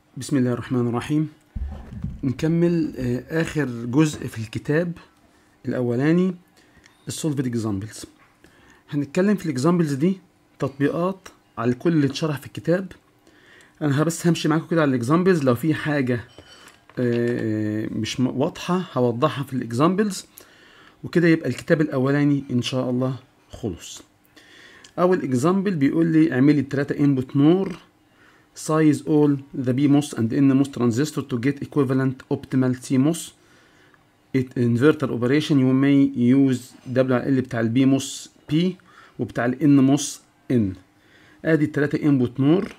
بسم الله الرحمن الرحيم نكمل آه، آخر جزء في الكتاب الأولاني السولفد اكزامبلز هنتكلم في الاكزامبلز دي تطبيقات على كل اللي اتشرح في الكتاب انا بس همشي معاكم كده على الاكزامبلز لو في حاجة آه، مش م- واضحة هوضحها في الاكزامبلز وكده يبقى الكتاب الأولاني إن شاء الله خلص أول اكزامبل بيقول لي اعملي التلاتة انبوت نور size all the PMOS and NMOS transistor to get equivalent optimal CMOS it inverter operation you may use W على L بتاع ال PMOS P وبتاع ال NMOS N ادي التلاتة انبوت نور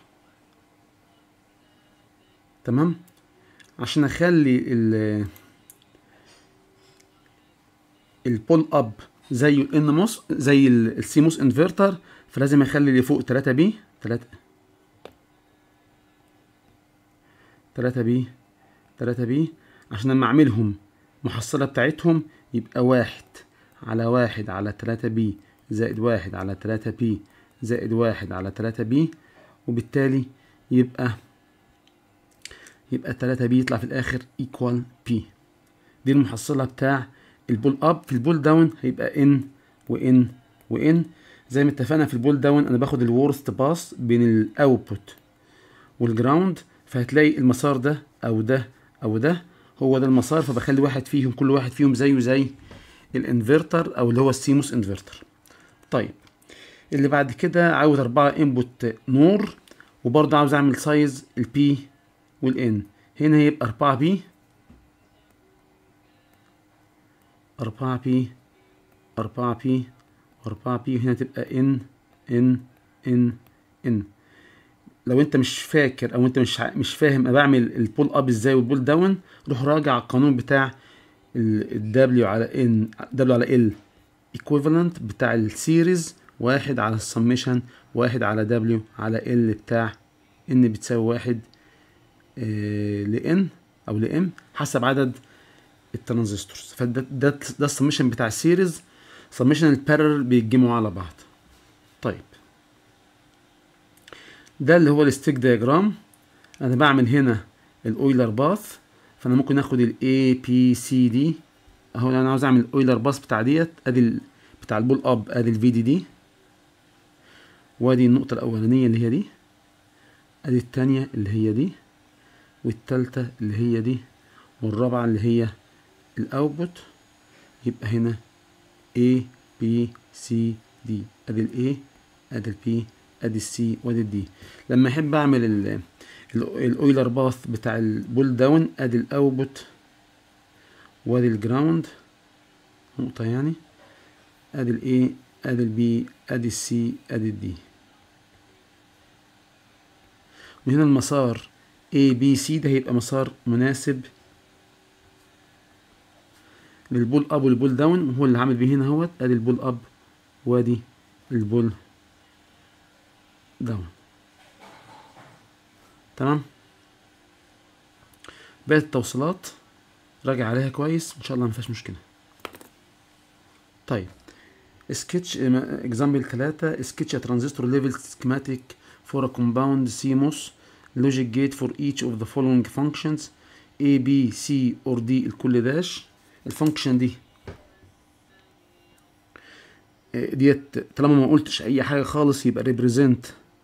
تمام عشان اخلي ال البول اب زي الان موس زي السيموس انفرتر فلازم اخلي اللي فوق 3 بي 3 3 بي 3 بي عشان لما اعملهم محصلة بتاعتهم يبقى واحد على واحد على 3 بي زائد واحد على 3 بي زائد واحد على 3 بي وبالتالي يبقى يبقى 3 بي يطلع في الاخر ايكوال بي دي المحصلة بتاع البول اب في البول داون هيبقى ان وان وان زي ما اتفقنا في البول داون انا باخد الورست باس بين الاوتبوت والجراوند فهتلاقي المسار ده او ده او ده هو ده المسار فبخلي واحد فيهم كل واحد فيهم زيه زي الانفرتر او اللي هو السيموس انفرتر طيب اللي بعد كده عاوز أربعة انبوت نور وبرضه عاوز اعمل سايز البي والان هنا هيبقى أربعة بي أربعة بي أربعة بي أربعة بي هنا تبقى إن إن إن إن لو أنت مش فاكر أو أنت مش ع- مش فاهم أنا بعمل البول أب إزاي والبول داون روح راجع على القانون بتاع ال W على إن W على ال equivalent بتاع السيريز واحد على السميشن واحد على W على ال بتاع إن بتساوي واحد آه لإن أو لإم حسب عدد الترانزستورز فده ده ده السميشن بتاع السيريز سميشن البارل بيتجمعوا على بعض طيب ده اللي هو الستيك دياجرام انا بعمل هنا الاويلر باث فانا ممكن اخد الاي بي سي دي اهو انا عاوز اعمل الاويلر باث بتاع ديت ادي ال- بتاع البول اب ادي الفي دي دي وادي النقطة الأولانية اللي هي دي ادي التانية اللي هي دي والتالتة اللي هي دي والرابعة اللي هي الاوتبوت يبقى هنا A B C D ادي ال A ادي ال P ادي ال C وادي ال D لما احب اعمل ال الاويلر باث بتاع البول داون ادي الاوتبوت وادي الجراوند نقطة يعني ادي ال A ادي ال B ادي ال C ادي ال D وهنا المسار A B C ده هيبقى مسار مناسب للبول اب والبول داون وهو اللي عامل بيه هنا اهوت ادي البول اب وادي البول داون تمام بقت التوصيلات راجع عليها كويس ان شاء الله مفيهاش مشكله طيب سكتش اكزامبل 3 سكتش ترانزستور ليفل سكيماتيك for a compound CMOS logic gate for each of the following functions A B C or D الكل داش الفانكشن دي آه، ديت طالما ما قلتش اي حاجه خالص يبقى ريبريزنت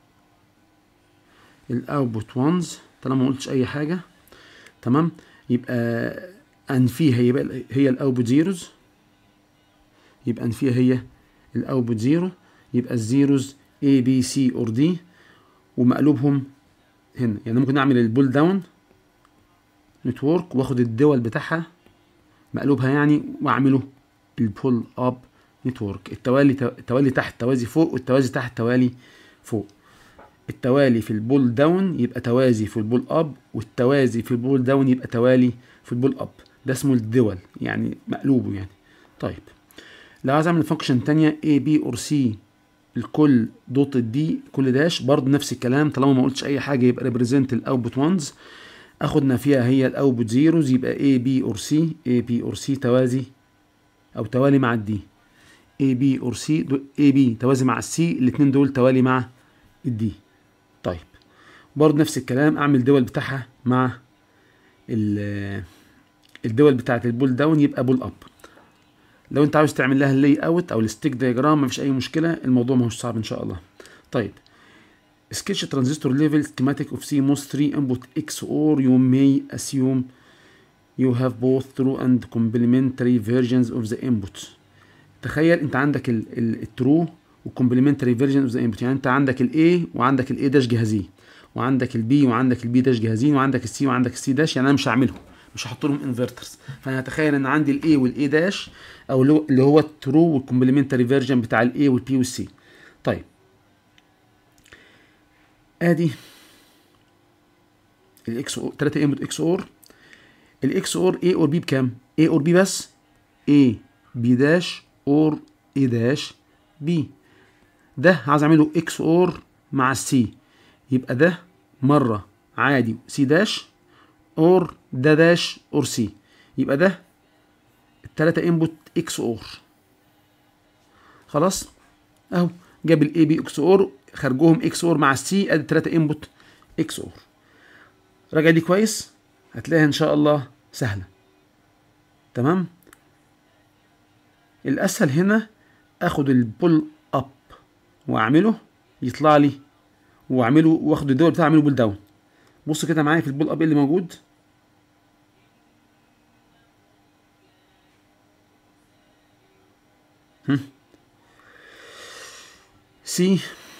الاوتبوت وانز طالما ما قلتش اي حاجه تمام يبقى انفيها يبقى هي الاوتبوت زيروز يبقى انفيها هي الاوتبوت زيرو يبقى الزيروز A B C or D ومقلوبهم هنا يعني ممكن اعمل البول داون نتورك واخد الدول بتاعها مقلوبها يعني واعمله البول اب نتورك التوالي التوالي تحت توازي فوق والتوازي تحت توالي فوق التوالي في البول داون يبقى توازي في البول اب والتوازي في البول داون يبقى توالي في البول اب ده اسمه الدول يعني مقلوبه يعني طيب لو عايز اعمل فانكشن تانية A B or C الكل دوت دي كل داش برضه نفس الكلام طالما ما قلتش اي حاجه يبقى ريبريزنت الاوتبوت وانز اخدنا فيها هي الاوتبوت زيروز يبقى A B or C A B or C توازي او توالي مع الدي A B or C دو- A B توازي مع السي الاتنين دول توالي مع الدي طيب برضه نفس الكلام اعمل دول بتاعها مع ال- الدول بتاعه البول داون يبقى بول اب لو انت عاوز تعمل لها اللي اوت او الستيك دياجرام مفيش اي مشكله الموضوع ماهوش صعب ان شاء الله طيب sketch transistor level schematic of CMOS 3 input XOR you may assume you have both true and complementary versions of the input تخيل انت عندك الترو والكومبلمنتري فيرجن اوف ذا انبوت يعني انت عندك الاي وعندك الاي داش جاهزين وعندك البي وعندك البي داش جاهزين وعندك السي وعندك السي داش يعني انا مش هعملهم مش هحط لهم انفرترز فانا هتخيل ان عندي الاي والاي داش او اللي هو- اللي هو الترو والكومبلمنتري فيرجن بتاع الاي والبي والسي طيب ادي الاكس او 3 انبوت اكس اور الاكس اور اي اور بي بكام؟ اي اور بي بس اي بي داش اور اي داش بي ده عايز اعمله اكس اور مع السي يبقى ده مره عادي سي داش اور ده داش اور سي يبقى ده التلاتة انبوت اكس اور خلاص اهو جاب الاي بي اكس اور خرجوهم اكس اور مع السي ادي التلاتة انبوت اكس اور راجع دي كويس هتلاقيها ان شاء الله سهله تمام الاسهل هنا اخد البول اب واعمله يطلع لي واعمله واخد الدول بتاعه اعمله بول داون بص كده معايا في البول اب ايه اللي موجود هم. سي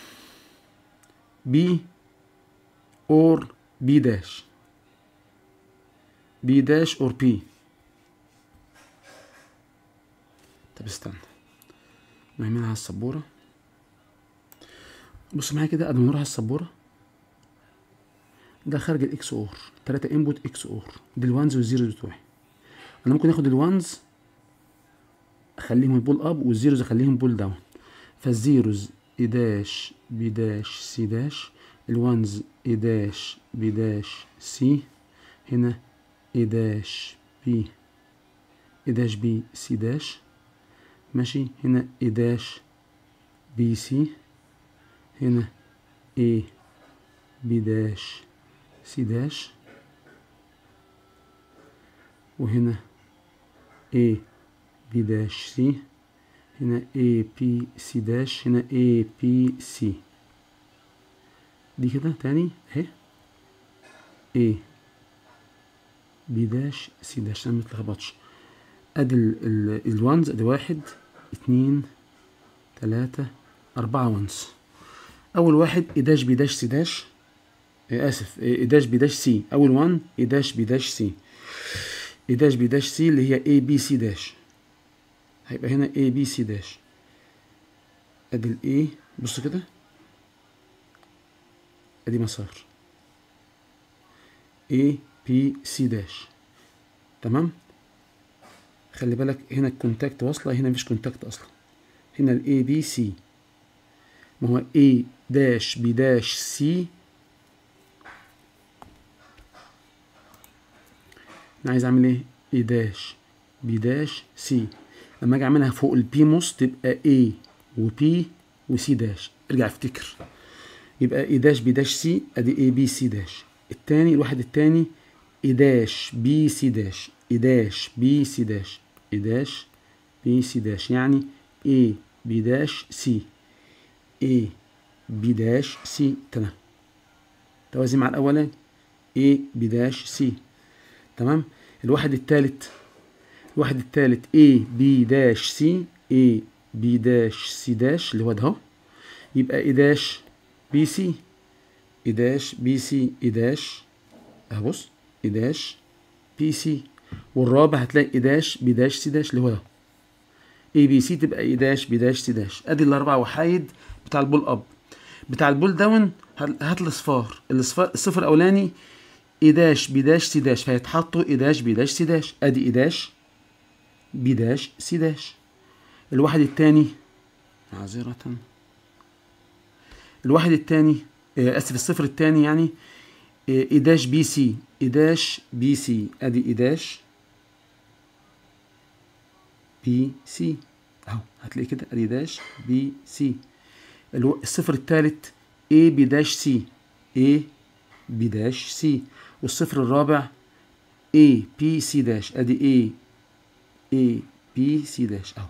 بي اور بي داش بي داش اور بي طب استنى نعملها على السبورة بص معايا كده قبل ما نروح على السبورة ده خارج الاكس اور تلاتة انبوت اكس اور دي الوانز والزيروز بتوعي انا ممكن اخد الوانز اخليهم البول اب والزيروز اخليهم بول داون فالزيروز اي داش بي داش سي داش الوانز اي داش بي داش سي هنا اي داش بي اي داش بي سي داش ماشي هنا اي داش بي سي هنا اي بي داش سي داش وهنا اي بي داش سي هنا اي بي سي داش هنا اي بي سي دي كده تاني اهي اي بي داش سي داش عشان متلخبطش ادي ال- ال- الوانز ادي واحد اتنين تلاتة أربعة وانز أول واحد اي داش بي داش سي داش إيه آسف اي داش بي داش سي أول وان اي داش بي داش سي اي داش بي داش سي اللي هي اي بي سي داش هيبقى هنا اي بي سي داش ادي الاي بص كده ادي مسار اي بي سي داش تمام خلي بالك هنا الكونتاكت واصله هنا مفيش كونتاكت اصلا هنا الاي بي سي ما هو اي داش بي داش سي انا عايز اعمل ايه اي داش بي داش سي لما اجي اعملها فوق البي موس تبقى اي وبي وسي داش ارجع افتكر يبقى اي داش بي داش سي ادي اي بي سي داش التاني الواحد التاني اي داش بي سي داش اي داش بي سي داش اي داش بي سي داش يعني اي بي داش سي اي بي داش سي تمام توازي مع الاولاني اي بي داش سي تمام الواحد التالت الواحد التالت A B داش C A B داش C داش اللي هو ده اهو يبقى A داش B C A داش B C A داش اهو بص A داش B C والرابع هتلاقي A داش B داش C داش اللي هو ده A B C تبقى A داش B داش C داش ادي الاربع وحايد بتاع البول اب بتاع البول داون هات هات الاصفار الاصفار الصفر الاولاني اي داش بي داش سي داش فيتحطوا اي داش بي داش سي داش ادي اي داش بي داش سي داش الواحد التاني معذرة الواحد التاني آه، اسف الصفر التاني يعني آه، اي داش بي سي اي داش بي سي ادي اي داش بي سي اهو هتلاقي كده ادي داش بي سي الو- الصفر التالت اي بي داش سي اي بي داش سي والصفر الرابع A B C داش ادي A A B C داش اهو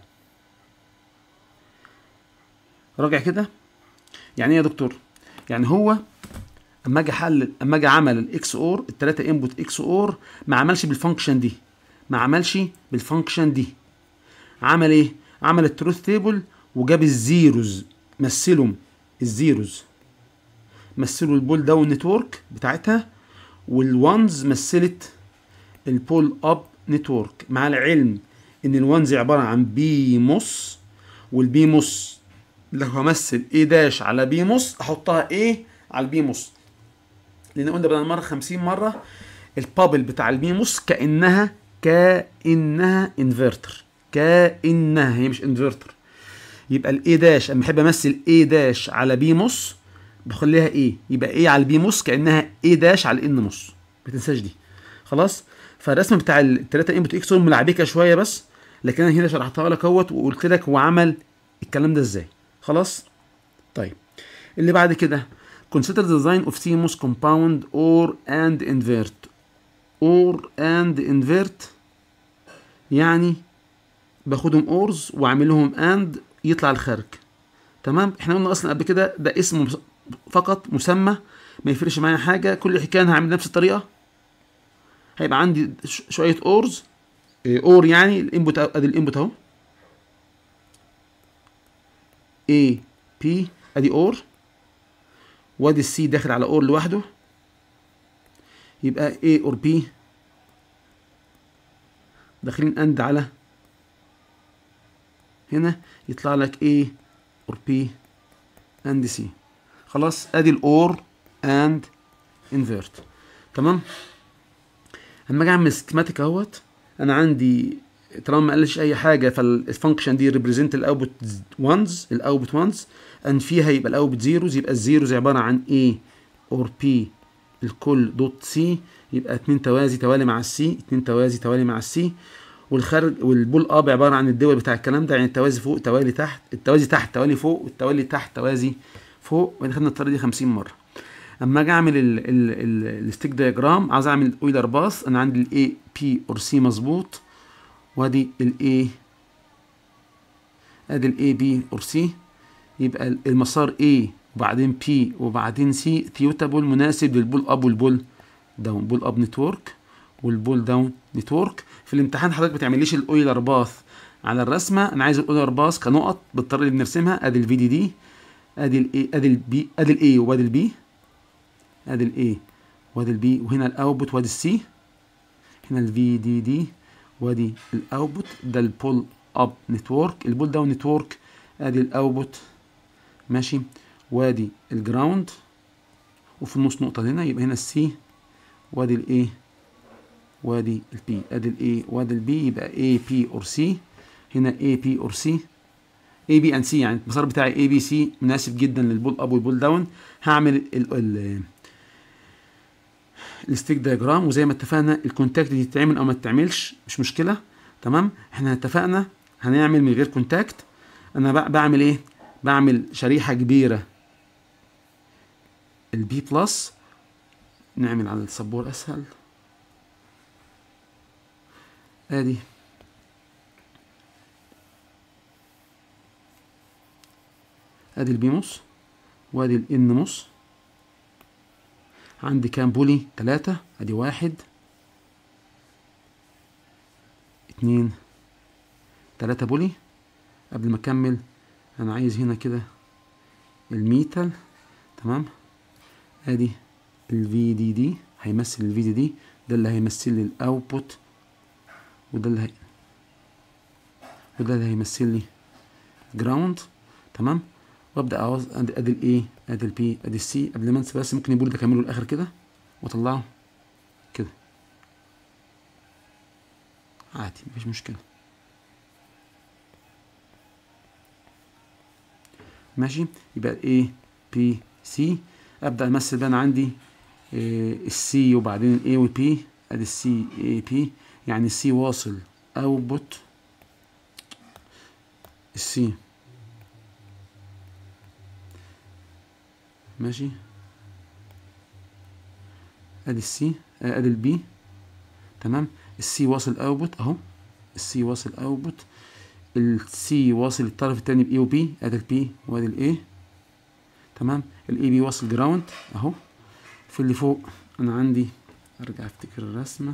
راجع كده يعني ايه يا دكتور يعني هو اما اجي حل اما اجي عمل الاكس اور الثلاثه انبوت اكس اور ما عملش بالفانكشن دي ما عملش بالفانكشن دي عمل ايه عمل التروث تيبل وجاب الزيروز مثلهم الزيروز مثلوا البول داون نتورك بتاعتها والوانز مثلت البول اب نتورك مع العلم ان الوانز عباره عن بي موس والبي موس لو همثل ايه داش على بي موس احطها ايه على البي موس لان قلنا بدل مره 50 مره البابل بتاع البي موس كانها كانها انفرتر كانها هي مش انفرتر يبقى الاي داش اما احب امثل اي داش على بي موس بخليها ايه يبقى ايه على البي موس كانها ايه داش على الان موس ما تنساش دي خلاص فالرسم بتاع الثلاثه انبوت اكس ملعبكه شويه بس لكن انا هنا شرحتها لك اهوت وقلت لك هو عمل الكلام ده ازاي خلاص طيب اللي بعد كده consider the design of CMOS compound or and invert or and invert يعني باخدهم اورز واعمل لهم اند يطلع الخارج تمام احنا قلنا اصلا قبل كده ده اسم فقط مسمى ما يفرقش معايا حاجه كل حكايه انا هعمل نفس الطريقه هيبقى عندي شويه اورز اور يعني الانبوت ادي الانبوت اهو A P ادي اور وادي السي داخل على اور لوحده يبقى A اور B داخلين اند على هنا يطلع لك A اور B اند C خلاص ادي الاور اند انفيرت تمام اما اجي اعمل سكيماتيك اهوت انا عندي طالما ما قالش اي حاجه فالفانكشن دي ريبريزنت الاوتبوت وانز الاوتبوت وانز ان فيها يبقى الاوتبوت زيروز يبقى الزيروز عباره عن A اور P الكل دوت سي يبقى اتنين توازي توالي مع السي اتنين توازي توالي مع السي والخارج والبول اب عباره عن الدول بتاع الكلام ده يعني التوازي فوق توالي تحت التوازي تحت توالي فوق والتوالي تحت توازي فوق واحنا خدنا الطريقه دي 50 مره اما اجي اعمل الستيك دياجرام عايز اعمل اويلر باس انا عندي الاي بي اور سي مظبوط وادي الاي ادي الاي بي اور سي يبقى المسار A وبعدين P وبعدين C تيوتابل مناسب للبول اب والبول داون بول اب نتورك والبول داون نتورك في الامتحان حضرتك ما تعمليش الاويلر باث على الرسمه انا عايز الاويلر باث كنقط بالطريقه اللي بنرسمها ادي الفي دي دي ادي الاي ادي البي ادي الاي وادي البي ادي الاي وادي البي وهنا الاوتبوت وادي السي هنا الفي دي دي وادي الاوتبوت ده البول اب نتورك البول داون نتورك ادي الاوتبوت ماشي وادي الجراوند وفي النص نقطه هنا يبقى هنا السي وادي الاي وادي البي ادي الاي وادي البي يبقى اي بي اور سي هنا اي بي اور سي اي بي اند سي يعني المسار بتاعي اي بي سي مناسب جدا للبول اب والبول داون هعمل ال ال الستيك دياجرام وزي ما اتفقنا الكونتاكت دي تتعمل او ما تتعملش مش مشكله تمام احنا اتفقنا هنعمل من غير كونتاكت انا بعمل ايه بعمل شريحه كبيره البي بلس نعمل على السبور اسهل ادي ادي البيموس وادي الانموس عندي كام بولي تلاتة ادي واحد اتنين تلاتة بولي قبل ما اكمل انا عايز هنا كده الميتال تمام ادي الفي دي دي هيمثل الفي دي دي ده اللي هيمثل لي الاوتبوت وده اللي هي وده اللي هيمثل لي جراوند تمام وابدا اعوز ادي ادي الاي ادي البي ادي السي قبل ما انسى بس ممكن يقول ده اكمله الاخر كده واطلعه كده عادي مفيش مشكله ماشي يبقى A B C ابدا امثل بقى انا عندي السي وبعدين الاي والبي ادي السي اي بي يعني السي واصل اوتبوت السي ماشي ادي السي آه، ادي البي تمام السي واصل اوتبوت اهو السي واصل اوتبوت السي واصل الطرف التاني باي وبي ادي البي وادي الاي تمام الاي بي واصل جراوند اهو في اللي فوق انا عندي ارجع افتكر الرسمه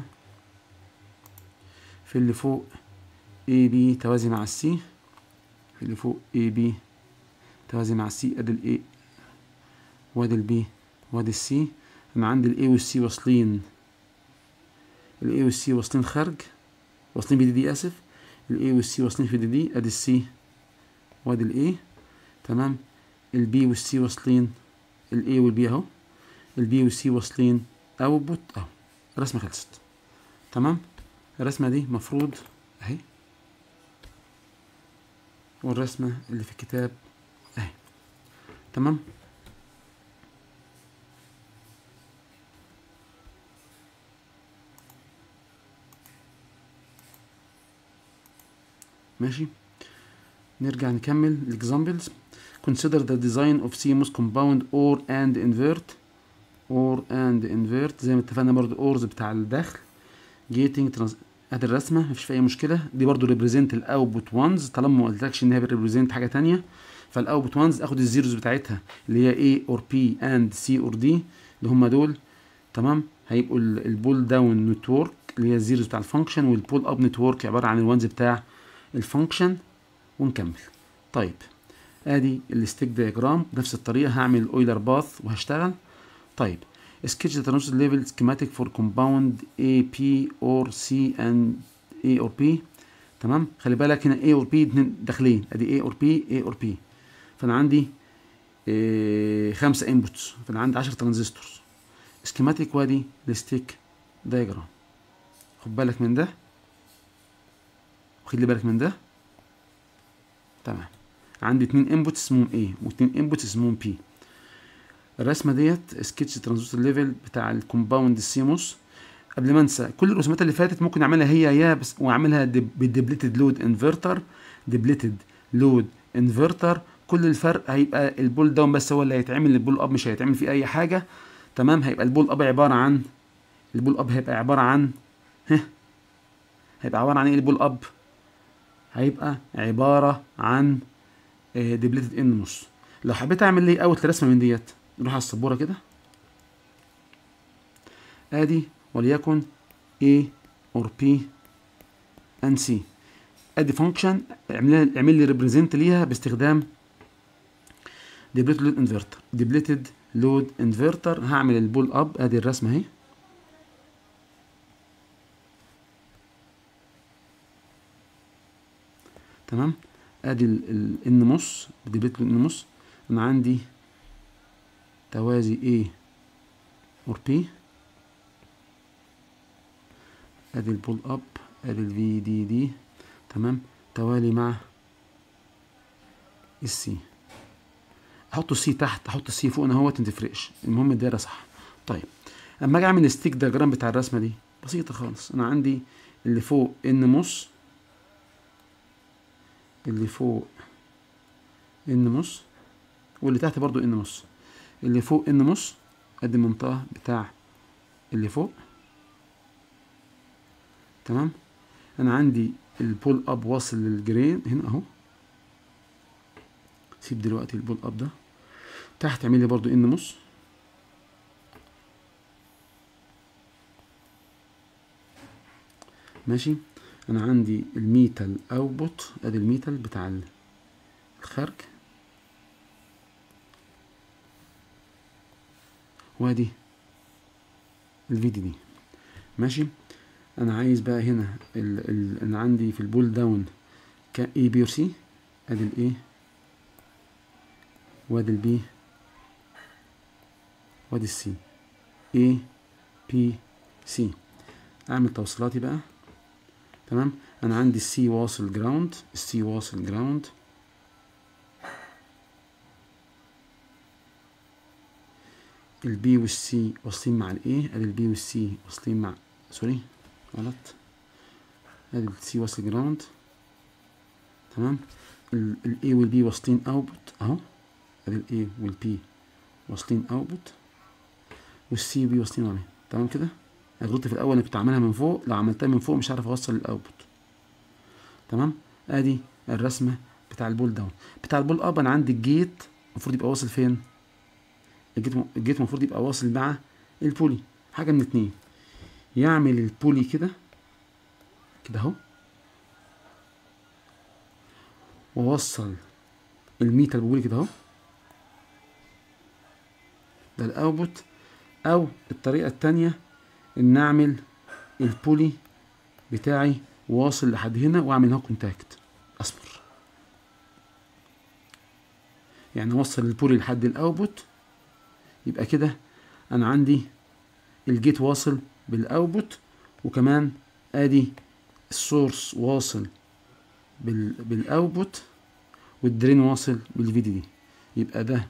في اللي فوق اي بي توازي مع السي في اللي فوق اي بي توازي مع السي ادي الاي وادي البي وادي السي انا عندي الاي والسي واصلين الاي والسي واصلين خارج واصلين بي دي دي اسف الاي والسي واصلين في دي دي ادي السي وادي الاي تمام البي والسي واصلين الاي والبي اهو البي والسي واصلين اوتبوت اهو الرسمه خلصت تمام الرسمه دي مفروض اهي والرسمه اللي في الكتاب اهي تمام ماشي نرجع نكمل الاكزامبلز consider the design of CMOS compound or and invert or and invert زي ما اتفقنا برضو or's بتاع الدخل gating trans ادي الرسمه مفيش فيها اي مشكله دي برضو represent الاوتبوت وانز طالما ما قلتلكش ان هي represent حاجه تانية فالاوتبوت وانز اخد الزيروز بتاعتها اللي هي A or P and C or D اللي هم دول تمام هيبقوا البول داون نتورك اللي هي الزيروز بتاع الفانكشن والبول اب نتورك عباره عن الوانز بتاع الفانكشن ونكمل طيب ادي الستيك دياجرام بنفس الطريقه هعمل اويلر باث وهشتغل طيب sketch the transition level schematic for compound A P or C and A or P تمام خلي بالك هنا A or P اتنين داخلين ادي A or P A or P فانا عندي إيه خمسة انبوتس فانا عندي 10 ترانزستورز سكيماتيك وادي الستيك دايجرام خد بالك من ده واخد لي بالك من ده تمام عندي اتنين انبوتس اسمهم A واتنين انبوتس اسمهم P الرسمه ديت سكتش ترانزستور ليفل بتاع الكومباوند السيموس قبل ما انسى كل الرسومات اللي فاتت ممكن اعملها هي يا بس واعملها بالديبليتد لود انفرتر ديبليتد لود انفرتر كل الفرق هيبقى البول داون بس هو اللي هيتعمل البول اب مش هيتعمل فيه اي حاجه تمام هيبقى البول اب عباره عن البول اب هيبقى عباره عن ها هيبقى عباره عن ايه البول اب هيبقى عباره عن ديبليتد ان نص لو حبيت اعمل لي اوت رسمه من ديت نروح على السبوره كده ادي وليكن A or P and C ادي فانكشن اعمل اعمل لي ريبريزنت ليها باستخدام ديبليتد لود انفرتر ديبليتد لود انفرتر هعمل البول اب ادي الرسمه اهي تمام ادي الان نص ديبليتد لود نص انا عندي توازي A or P ادي البول اب ادي الفي دي دي تمام توالي مع السي احط السي تحت احط السي فوق انا اهوت متفرقش المهم الدايره صح طيب اما اجي اعمل الستيك دياجرام بتاع الرسمه دي بسيطه خالص انا عندي اللي فوق ان مص اللي فوق ان مص واللي تحت برضو ان مص اللي فوق ان نص قد المنطقة بتاع اللي فوق تمام انا عندي البول اب واصل للجرين هنا اهو سيب دلوقتي البول اب ده تحت اعمل لي برضو ان نص ماشي انا عندي الميتال اوتبوت ادي الميتال بتاع الخارج وادي الفي دي دي ماشي انا عايز بقى هنا ال ال انا عندي في البول داون ك اي بي اور سي ادي الاي وادي البي وادي السي اي بي سي اعمل توصيلاتي بقى تمام انا عندي السي واصل جراوند السي واصل جراوند البي والسي واصلين مع الاي ادي البي والسي واصلين مع سوري غلط ادي السي واصل جراوند تمام الاي والبي واصلين اوتبوت اهو ادي الاي والبي واصلين اوتبوت والسي بي واصلين عليه تمام كده انا غلطت في الاول انا كنت عاملها من فوق لو عملتها من فوق مش هعرف اوصل الاوتبوت تمام ادي الرسمه بتاع البول داون بتاع البول اب انا عندي الجيت المفروض يبقى واصل فين الجيت الجيت المفروض يبقى واصل مع البولي حاجه من اتنين يعمل البولي كده كده اهو ووصل الميتر بقولي كده اهو ده الاوتبوت او الطريقه التانية ان اعمل البولي بتاعي واصل لحد هنا واعمل هنا كونتاكت اسمر يعني اوصل البولي لحد الاوتبوت يبقى كده انا عندي الجيت واصل بالاوتبوت وكمان ادي السورس واصل بال بالاوتبوت والدرين واصل بالفي دي دي يبقى ده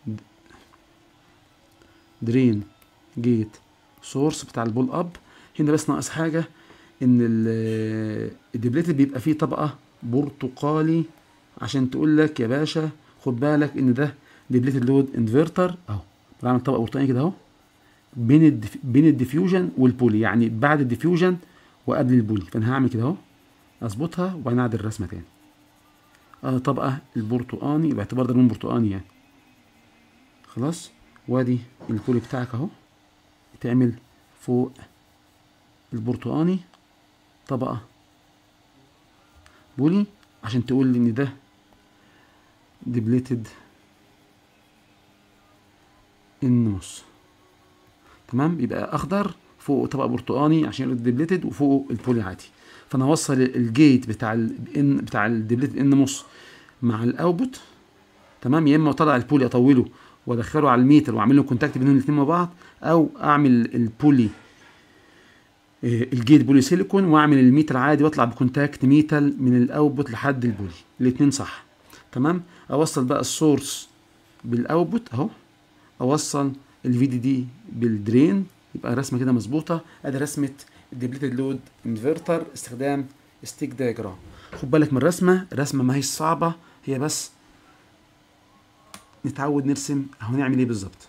درين جيت سورس بتاع البول اب هنا بس ناقص حاجه ان الديبليتد بيبقى فيه طبقه برتقالي عشان تقول لك يا باشا خد بالك ان ده ديبليتد لود انفرتر اهو بعمل طبقه برتقالي كده اهو بين الدف... بين الديفيوجن والبولي يعني بعد الديفيوجن وقبل البولي فانا هعمل كده اهو اظبطها وبعدين اعدل الرسمه تاني اه طبقه البرتقاني باعتبار ده لون برتقاني يعني خلاص وادي البولي بتاعك اهو تعمل فوق البرتقاني طبقه بولي عشان تقول لي ان ده ديبليتد النص تمام يبقى اخضر فوق طبقه برتقاني عشان يبقى ديبليتد وفوقه البولي عادي فانا اوصل الجيت بتاع الان بتاع الديبليتد ان نص مع الاوتبوت تمام يا اما اطلع البولي اطوله وادخله على الميتر واعمل له كونتاكت بينهم الاثنين مع بعض او اعمل البولي الجيت بولي سيليكون واعمل الميتر عادي واطلع بكونتاكت ميتال من الاوتبوت لحد البولي الاثنين صح تمام اوصل بقى السورس بالاوتبوت اهو اوصل الفي دي دي بالدرين يبقى رسمه كده مظبوطه ادي رسمه الديبليتد لود انفرتر استخدام ستيك دايجرام خد بالك من الرسمه الرسمه ما هيش صعبه هي بس نتعود نرسم اهو نعمل ايه بالظبط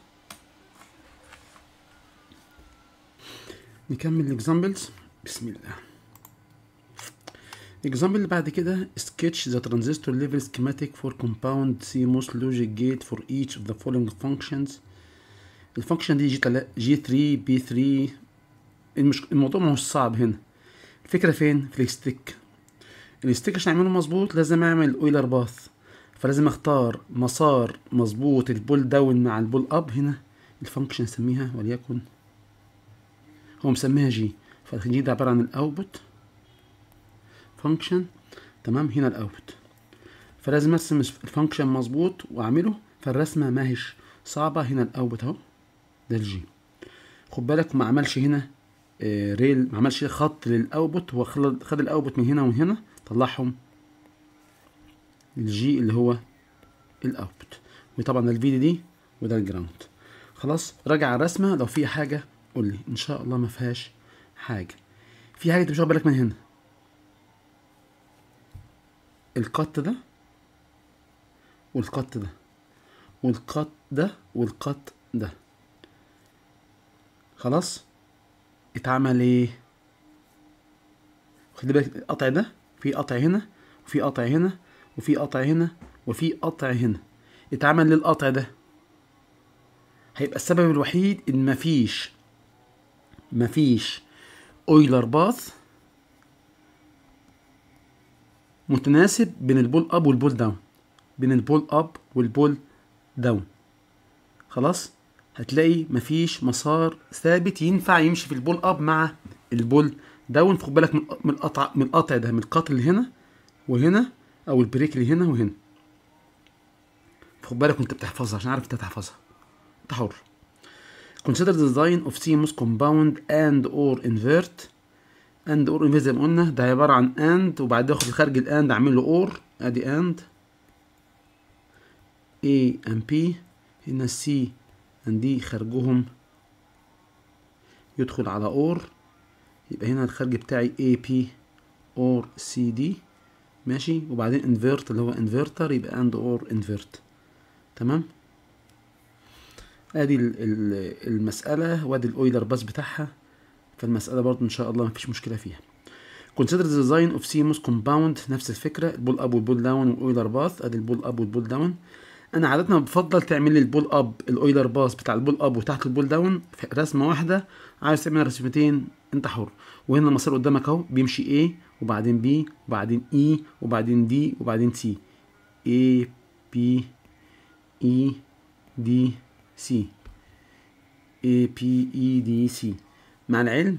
نكمل الاكزامبلز بسم الله الاكزامبل اللي بعد كده sketch the transistor level schematic for compound CMOS logic gate for each of the following functions الفانكشن دي جي تلا... جي 3 بي 3 المش... الموضوع مش صعب هنا الفكره فين في الستيك الستيك عشان اعمله مظبوط لازم اعمل اويلر باث فلازم اختار مسار مظبوط البول داون مع البول اب هنا الفانكشن نسميها وليكن هو مسميها جي فالجي ده عباره عن الاوتبوت فانكشن تمام هنا الاوتبوت فلازم ارسم الفانكشن مظبوط واعمله فالرسمه ماهيش صعبه هنا الاوتبوت اهو ده الجي خد بالك ما عملش هنا آه ريل ما عملش خط للاوتبوت هو خد الاوتبوت من هنا ومن هنا طلعهم الجي اللي هو الاوتبوت وطبعا الفي دي دي وده الجراوند خلاص راجع الرسمه لو في حاجه قول لي ان شاء الله ما فيهاش حاجه في حاجه انت مش واخد بالك من هنا القط ده والقط ده والقط ده والقط ده خلاص اتعمل ايه خلي بالك القطع ده في قطع هنا وفي قطع هنا وفي قطع هنا وفي قطع هنا اتعمل للقطع ده هيبقى السبب الوحيد ان مفيش مفيش اويلر باث متناسب بين البول اب والبول داون بين البول اب والبول داون خلاص هتلاقي مفيش مسار ثابت ينفع يمشي في البول اب مع البول داون خد بالك من القطع من القطع ده من القطع اللي هنا وهنا او البريك اللي هنا وهنا خد بالك وانت بتحفظها عشان عارف انت هتحفظها انت حر consider the design of CMOS compound and or invert and or invert زي ما قلنا ده عبارة عن and وبعدين اخد الخارج الاند اعمل له or ادي and A and P هنا C and D خارجهم يدخل على or يبقى هنا الخارج بتاعي AP or CD ماشي وبعدين invert اللي هو inverter يبقى and or invert تمام ادي المسألة وادي الاويلر باس بتاعها فالمساله برضو ان شاء الله مفيش مشكله فيها consider the design of CMOS compound نفس الفكره البول اب والبول داون والاويلر باث ادي البول اب والبول داون انا عاده بفضل تعمل لي البول اب الاويلر باث بتاع البول اب وتحت البول داون في رسمه واحده عايز تعمل رسمتين انت حر وهنا المسار قدامك اهو بيمشي A وبعدين B وبعدين E وبعدين D وبعدين C A B E D C A P E D C مع العلم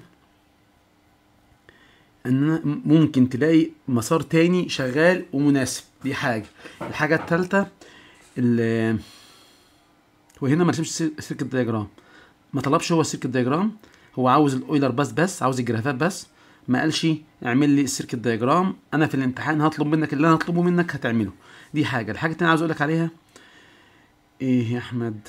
ان ممكن تلاقي مسار تاني شغال ومناسب دي حاجه الحاجه الثالثه وهنا ما رسمش سيركت دياجرام ما طلبش هو السيركت دياجرام هو عاوز الاويلر بس بس عاوز الجرافات بس ما قالش اعمل لي السيركت دياجرام انا في الامتحان هطلب منك اللي انا هطلبه منك هتعمله دي حاجه الحاجه التانيه عاوز اقول لك عليها ايه يا احمد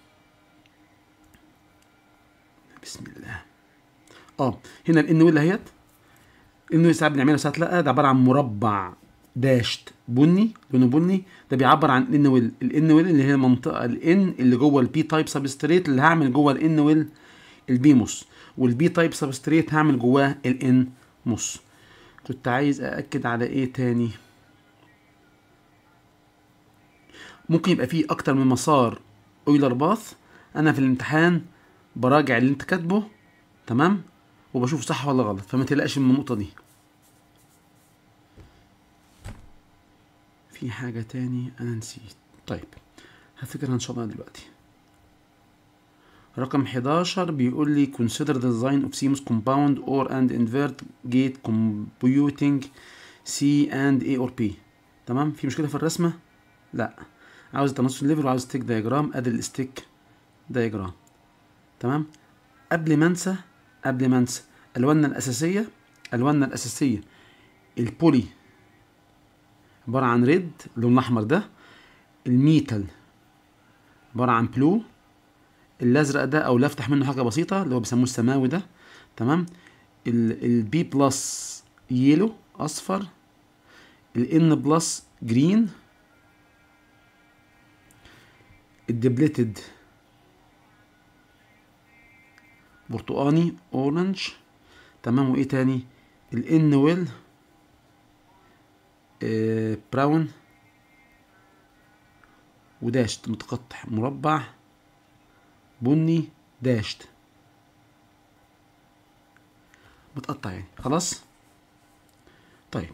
بسم الله اه هنا الان ويل اهيت الان ويل ساعات بنعملها ساعات لا ده عباره عن مربع داشت بني لونه بني ده بيعبر عن الان ويل الان ويل اللي هي المنطقه الان اللي جوه البي تايب سبستريت اللي هعمل جوه الان ويل البيموس والبي تايب سبستريت هعمل جواه الان موس كنت عايز أأكد على إيه تاني ممكن يبقى فيه أكتر من مسار أويلر باث أنا في الامتحان براجع اللي أنت كاتبه تمام وبشوف صح ولا غلط فما تقلقش من النقطة دي في حاجة تاني أنا نسيت طيب هفتكرها إن شاء الله دلوقتي رقم 11 بيقول لي consider the design of CMOS compound or and invert gate computing C and A or P تمام في مشكلة في الرسمة لا عاوز التنصل ليفل وعاوز ستيك دايجرام ادي الستيك دايجرام تمام قبل ما انسى قبل ما انسى الواننا الاساسيه الواننا الاساسيه البولي عباره عن ريد اللون الاحمر ده الميتال عباره عن بلو الازرق ده او اللي افتح منه حاجه بسيطه اللي هو بيسموه السماوي ده تمام البي بلس يلو اصفر الان بلس جرين الدبليتد برتقاني اورنج تمام وايه تاني الان ويل آه براون وداشت متقطع مربع بني داشت متقطع يعني خلاص طيب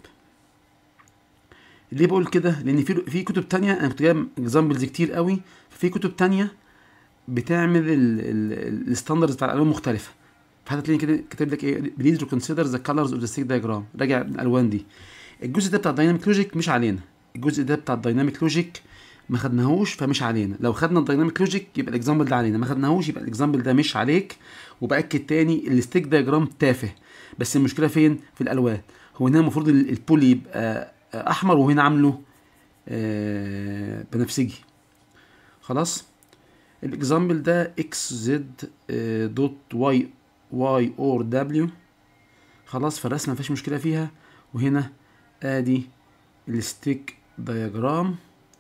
ليه بقول كده لان في في كتب تانية انا كنت جايب اكزامبلز كتير قوي في كتب تانية بتعمل الستاندرز بتاع الالوان مختلفه فحتى تلاقي كده كاتب لك ايه بليز تو كونسيدر ذا كلرز اوف ذا ستيك دايجرام راجع الالوان دي الجزء ده بتاع الدايناميك لوجيك مش علينا الجزء ده بتاع الدايناميك لوجيك ما خدناهوش فمش علينا لو خدنا الدايناميك لوجيك يبقى الاكزامبل ده علينا ما خدناهوش يبقى الاكزامبل ده مش عليك وباكد تاني الستيك دايجرام تافه بس المشكله فين في الالوان هو هنا المفروض البولي يبقى احمر وهنا عامله آه بنفسجي خلاص الاكزامبل ده اكس زد دوت واي واي اور دبليو خلاص فالرسمه مفيش مشكله فيها وهنا ادي الستيك دايجرام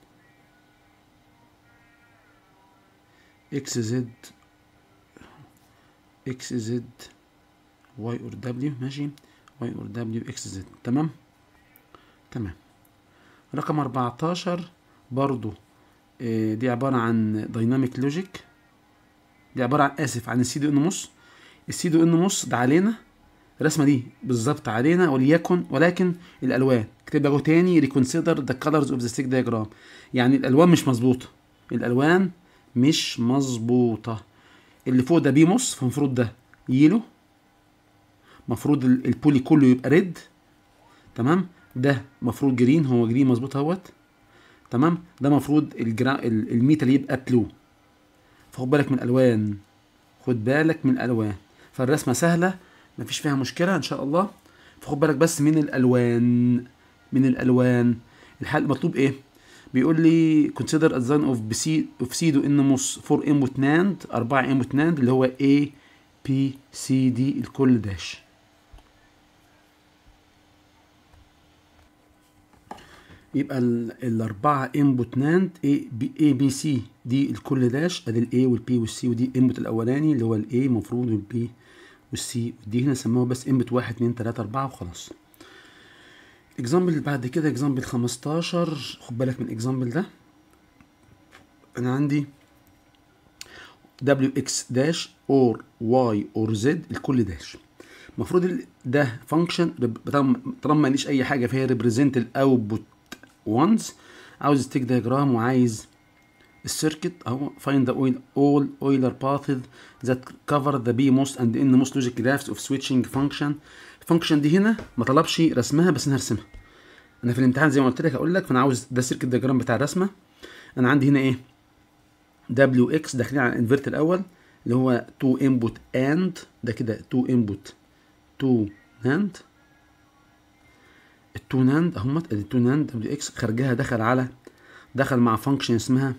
اكس زد اكس زد واي اور دبليو ماشي واي اور دبليو اكس زد تمام تمام رقم 14 برضو آه دي عبارة عن دايناميك لوجيك دي عبارة عن آسف عن السيدو ان نص السيدو ان نص ده علينا الرسمة دي بالظبط علينا وليكن ولكن الألوان كتب له تاني ريكونسيدر ذا كلرز اوف ذا ستيك دايجرام يعني الألوان مش مظبوطة الألوان مش مظبوطة اللي فوق ده بيموس فالمفروض ده يلو مفروض البولي كله يبقى ريد تمام ده مفروض جرين هو جرين مظبوط اهوت تمام ده مفروض الجرا... الميتال يبقى بلو فخد بالك من الالوان خد بالك من الالوان فالرسمه سهله مفيش فيها مشكله ان شاء الله فخد بالك بس من الالوان من الالوان الحل مطلوب ايه بيقول لي consider a design of بسي of pseudo انموس 4 input NAND 4 input NAND اللي هو A B C D الكل داش يبقى الأربعة انبوت ناند A B, A B C دي الكل داش ادي ال A وال B وال C ودي الانبوت الأولاني اللي هو ال A مفروض وال B والسي والدي هنا سموها بس انبوت واحد اتنين تلاتة اربعة وخلاص اكزامبل اللي بعد كده اكزامبل 15 خد بالك من الاكزامبل ده انا عندي w x داش or y or z الكل داش المفروض ال- ده فانكشن طالما ما ليش اي حاجه فيها ريبريزنت الاوتبوت وانز عاوز ستيك دياجرام وعايز السيركت اهو find the oil all Euler paths that cover the BMOS and NMOS logic graphs of switching function الفانكشن دي هنا ما طلبش رسمها بس انا هرسمها انا في الامتحان زي ما قلت لك هقول لك فانا عاوز ده السيركت دياجرام بتاع الرسمه انا عندي هنا ايه دبليو اكس داخلين على الانفرت الاول اللي هو 2 انبوت اند ده كده 2 انبوت 2 ناند ال 2 ناند اهمت ادي 2 ناند دبليو اكس خارجها دخل على دخل مع فانكشن اسمها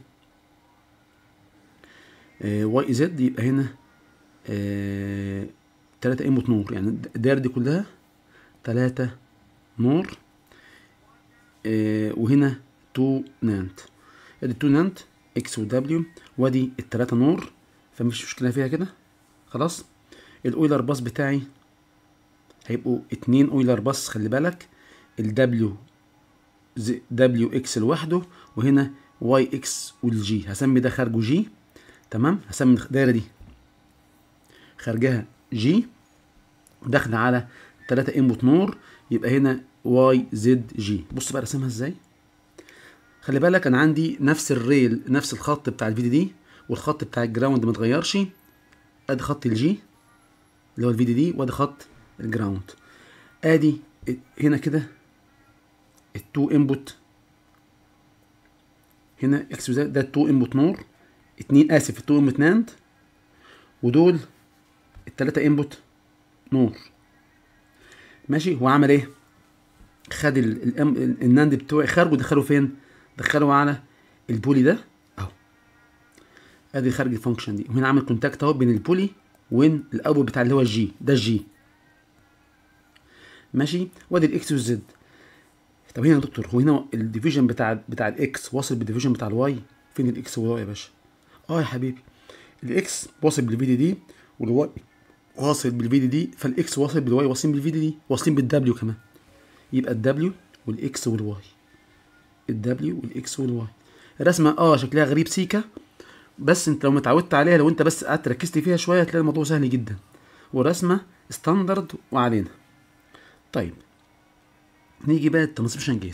واي زد يبقى هنا آه، تلاتة انبوت نور يعني الدايره دي كلها تلاتة نور آه، وهنا 2 ناند ادي 2 ناند اكس ودبليو وادي التلاتة نور فمفيش مشكلة فيها كده خلاص الاويلر باص بتاعي هيبقوا اتنين اويلر باص خلي بالك الدبليو دبليو اكس لوحده وهنا واي اكس والجي هسمي ده خارجه جي تمام هسمي الدايره دي خارجها جي داخله على 3 انبوت نور يبقى هنا واي زد جي بص بقى رسمها ازاي خلي بالك انا عندي نفس الريل نفس الخط بتاع الفي دي دي والخط بتاع الجراوند ما اتغيرش ادي خط الجي اللي هو الفي دي دي وادي خط الجراوند ادي هنا كده التو انبوت هنا اكس وزد ده التو انبوت نور اتنين اسف التو انبوت ناند ودول التلاتة انبوت نور ماشي هو عمل ايه خد ال- الام- ال- الناند بتوعي خارج ودخله فين دخله على البولي ده اهو ادي خارج الفانكشن دي وهنا عامل كونتاكت اهو بين البولي وين الاوتبوت بتاع اللي هو الجي ده الجي ماشي وادي الاكس والزد طب هنا يا دكتور هو هنا الديفيجن بتاع بتاع الاكس واصل بالديفيجن بتاع الواي فين الاكس والواي يا باشا اه يا حبيبي الاكس واصل بالفي دي دي والواي واصل بالفي دي دي فالاكس واصل بالواي واصلين بالفي دي دي واصلين بالدبليو كمان يبقى الدبليو والاكس والواي الدبليو والاكس والواي الرسمه اه شكلها غريب سيكا بس انت لو متعودت عليها لو انت بس قعدت ركزت فيها شويه هتلاقي الموضوع سهل جدا ورسمه ستاندرد وعلينا طيب نيجي بقى الترانسميشن جيت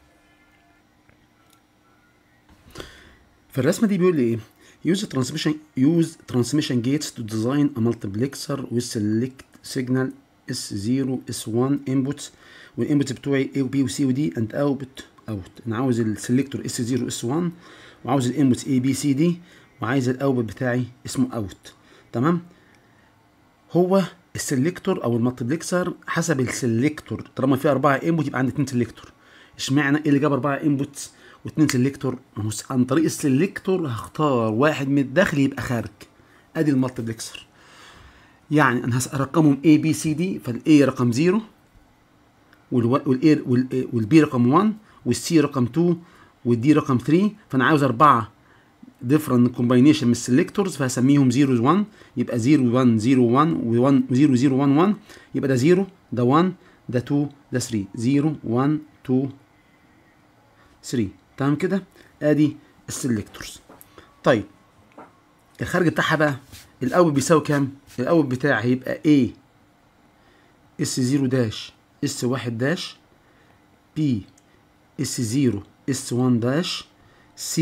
في الرسمه دي بيقول لي ايه use transmission use transmission gates to design a multiplexer with select signal S0 S1 inputs والانبوتس بتوعي A و B و C و D and output out انا عاوز السلكتور S0 S1 وعاوز الانبوتس A B C D وعايز الاوتبوت بتاعي اسمه اوت تمام هو السلكتور او المالتيبلكسر حسب السلكتور طالما فيه اربعه انبوت يبقى عندي اتنين سلكتور اشمعنى ايه اللي جاب اربعه انبوتس واتنين سلكتور ما هو عن طريق السلكتور هختار واحد من الداخل يبقى خارج ادي المالتيبلكسر يعني انا هرقمهم A B C D فالاي رقم 0 والاي والبي رقم 1 والسي رقم 2 والدي رقم 3 فانا عاوز اربعه different combination من السلكتورز فهسميهم 0 1 يبقى 0 1 0 1 و1 0 0 1 1 يبقى ده 0 ده 1 ده 2 ده 3 0 1 2 3 تمام كده ادي السلكتورز طيب الخارج بتاعها بقى الاول بيساوي كام الاول بتاعي هيبقى A اس 0 داش اس 1 داش B اس 0 اس 1 داش C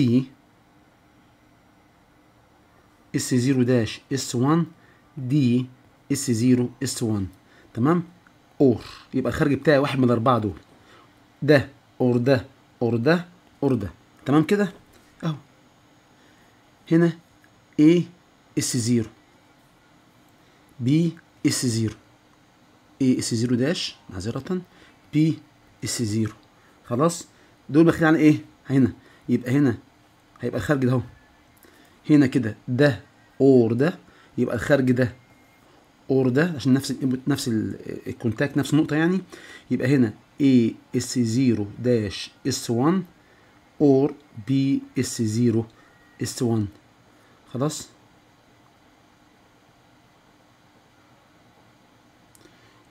اس 0 داش اس 1 دي اس 0 اس 1 تمام اور يبقى الخارج بتاعي واحد من الاربعه دول ده اور ده اور ده اور ده تمام كده اهو هنا A اس 0 B اس 0 A اس 0 داش معذرة B اس 0 خلاص دول داخلين على ايه هنا يبقى هنا هيبقى الخارج ده اهو هنا كده ده اور ده يبقى الخارج ده اور ده عشان نفس ال نفس الكونتاكت نفس النقطة يعني يبقى هنا A اس 0 داش اس 1 اور B اس 0 اس 1 خلاص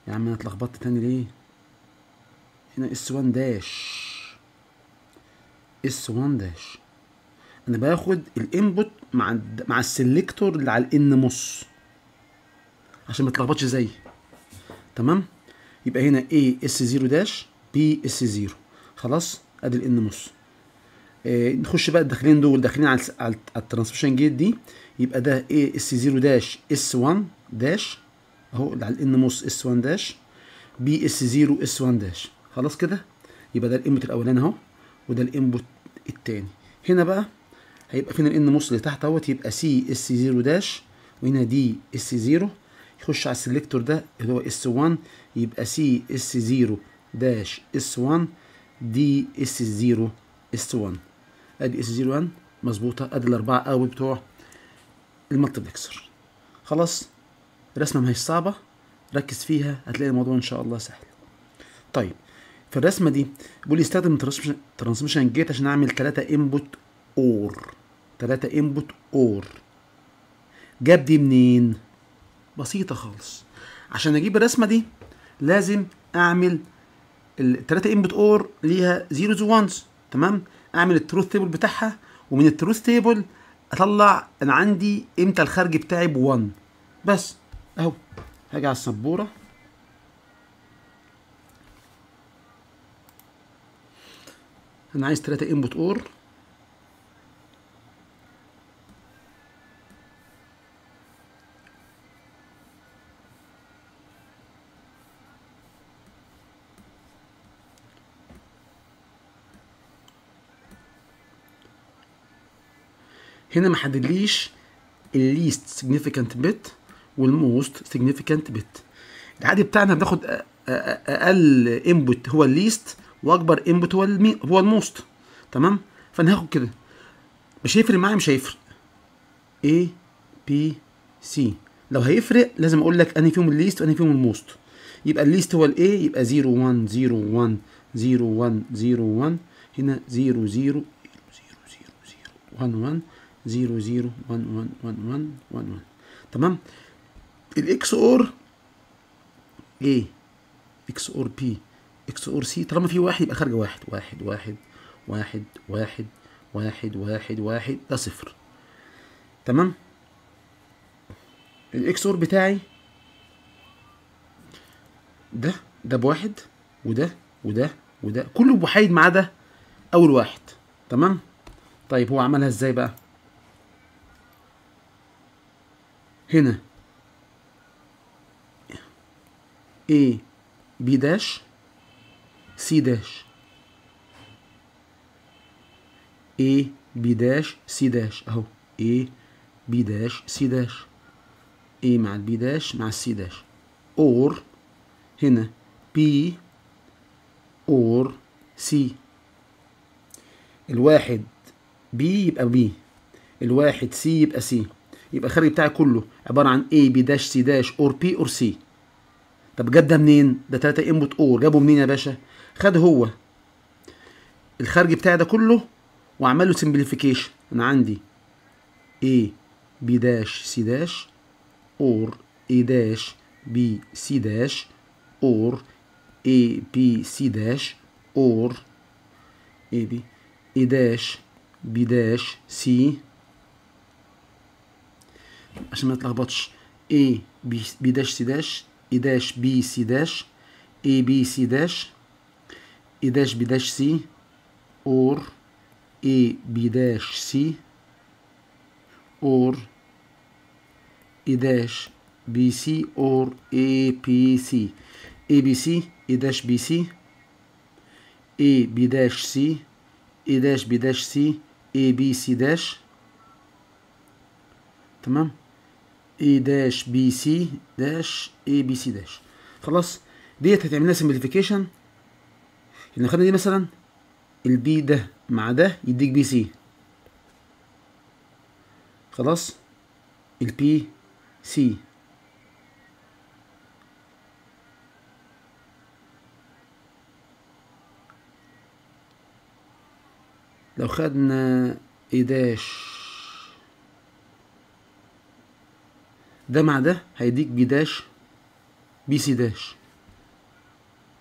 يا عم انا اتلخبطت تاني ليه هنا اس 1 داش اس 1 داش انا باخد الانبوت مع ال مع السلكتور اللي على الان مص عشان ما تلخبطش زي تمام يبقى هنا A اس 0 داش B اس 0 خلاص ادي الان نص آه نخش بقى الداخلين دول داخلين على الس- على على الترانسميشن جيت دي يبقى ده A اس 0 داش اس 1 داش اهو اللي على الان نص اس 1 داش B اس 0 اس 1 داش خلاص كده يبقى ده الانبوت الاولاني اهو وده الانبوت التاني هنا بقى هيبقى فين الان نص اللي تحت اهوت يبقى سي اس 0 داش وهنا دي اس 0 يخش على السلكتور ده اللي هو اس 1 يبقى سي اس 0 داش اس 1 دي اس 0 اس 1 ادي اس 0 1 مظبوطه ادي الاربعه اوت بتوع المالتبلكسر خلاص الرسمه ما هيش صعبه ركز فيها هتلاقي الموضوع ان شاء الله سهل طيب في الرسمه دي بيقول لي استخدم ترانسميشن جيت عشان اعمل 3 انبوت اور 3 انبوت اور جاب دي منين بسيطه خالص عشان اجيب الرسمه دي لازم اعمل الثلاثه انبوت اور ليها زيروز وانز تمام اعمل التروث تيبل بتاعها ومن التروث تيبل اطلع انا عندي امتى الخارج بتاعي ب 1 بس اهو هاجي على السبوره انا عايز 3 انبوت اور هنا ما حددليش الليست سيجنيفيكانت بت والموست سيجنيفيكانت بت العادي بتاعنا بناخد أ- أ- اقل انبوت هو الليست واكبر انبوت هو المي هو الموست تمام فانا هاخد كده مش هيفرق معايا مش هيفرق A B C لو هيفرق لازم اقول لك انهي فيهم الليست وانهي فيهم الموست يبقى الليست هو الاي يبقى 0 1 0 1 0 1 0 1 هنا 0 0 0 0 1 1 0 0 1 1 1 1 1 1 تمام الاكس اور A اكس اور B اكس اور C طالما في واحد يبقى خارجه واحد واحد واحد واحد واحد واحد واحد واحد ده صفر تمام الاكس اور بتاعي ده ده بواحد وده وده وده كله بوحيد ما عدا اول واحد تمام طيب هو عملها ازاي بقى هنا A B داش C داش A B داش C داش اهو A B داش C داش A مع البي داش مع السي داش اور هنا B اور C الواحد B يبقى B الواحد C يبقى C يبقى الخارج بتاعي كله عبارة عن A B داش C داش اور P اور C طب جاب ده منين؟ ده تلاتة انبوت اور جابه منين يا باشا؟ خد هو الخارج بتاعي ده كله وعمل له سمبليفيكيشن انا عندي A B داش C داش اور A داش B C داش اور A B C داش اور A B A داش B داش C عشان ما نتلخبطش A B B داش C داش A داش B C داش A B C داش A داش B داش C اور A B داش C اور A داش B C or A B C A B C A داش B C A B داش C A داش B داش C A B C داش تمام A داش B C داش A B C داش خلاص ديت هتعمل لها سمبليفيكيشن يعني خدنا دي مثلا البي ده مع ده يديك بي سي خلاص البي سي لو خدنا اي داش ده مع ده هيديك بي داش بي سي داش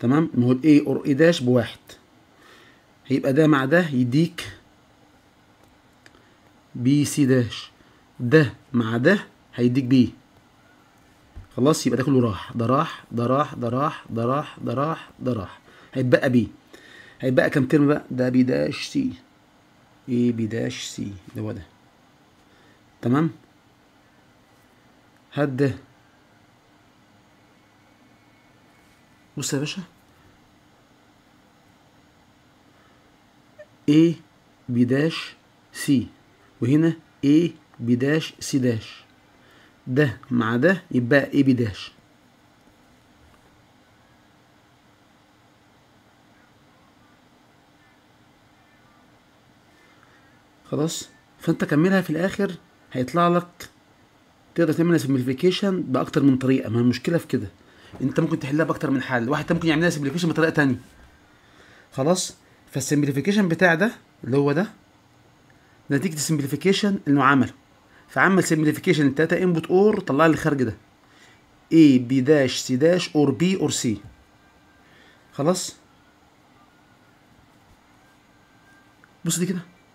تمام ما هو الاي اور اي داش بواحد هيبقى ده مع ده يديك بي سي داش ده مع ده هيديك بي خلاص يبقى ده كله راح ده راح ده راح ده راح ده راح ده راح ده راح هيتبقى بي هيتبقى كام ترم بقى ده بي داش سي اي بي داش سي ده هو ده تمام هات ده بص يا باشا A بي داش سي وهنا A بي داش سي داش ده مع ده يبقى A بي داش خلاص فانت كملها في الاخر هيطلع لك تقدر تعملها سمبليفيكيشن باكتر من طريقه ما المشكله في كده انت ممكن تحلها باكتر من حل واحد ممكن يعملها سمبليفيكيشن بطريقه تانية خلاص فالسمبليفيكيشن بتاع ده اللي هو ده نتيجه السمبليفيكيشن انه عمله فعمل سمبليفيكيشن التلاته انبوت اور طلع لي الخارج ده A B داش C داش اور B اور C خلاص بص دي كده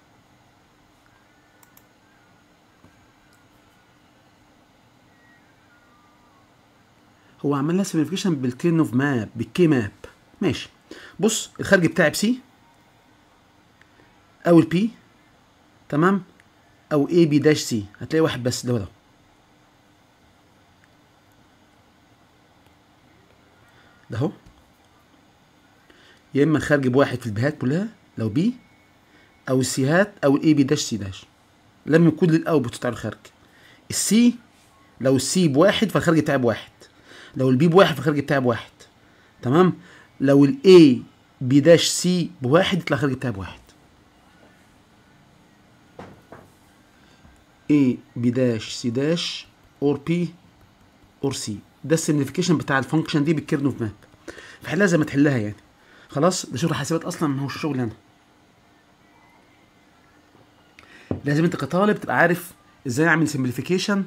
هو عمل لها سمبليفيكيشن بالتين اوف ماب بالكي ماب ماشي بص الخارج بتاعي بسي او البي تمام او اي بي داش سي هتلاقي واحد بس ده هو ده ده اهو يا اما الخارج بواحد في البيهات كلها لو بي او السيهات او الاي بي داش سي داش لم يكون للاوتبوت بتاع الخارج السي لو السي بواحد فالخارج بتاعي بواحد لو البي بواحد فالخارج بتاعي بواحد تمام لو الاي بي داش سي بواحد يطلع الخارج بتاعي بواحد A بي داش سي داش اور بي اور سي ده السيمبليفيكيشن بتاع الفانكشن دي بالكيرن اوف ماب فحلها زي ما تحلها يعني خلاص ده شغل حاسبات اصلا ما هو الشغل انا لازم انت كطالب تبقى عارف ازاي اعمل سيمبليفيكيشن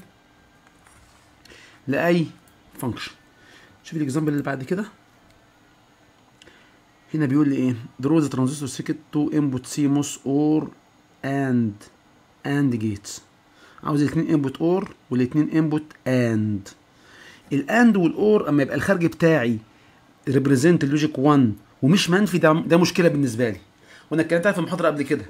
لاي فانكشن شوف الاكزامبل اللي بعد كده هنا بيقول لي ايه draw the transistor circuit to input CMOS or and and gates عاوز الاثنين انبوت اور والاثنين انبوت اند الاند والاور اما يبقى الخارج بتاعي ريبريزنت اللوجيك 1 ومش منفي ده ده مشكله بالنسبه لي وانا اتكلمت في المحاضره قبل كده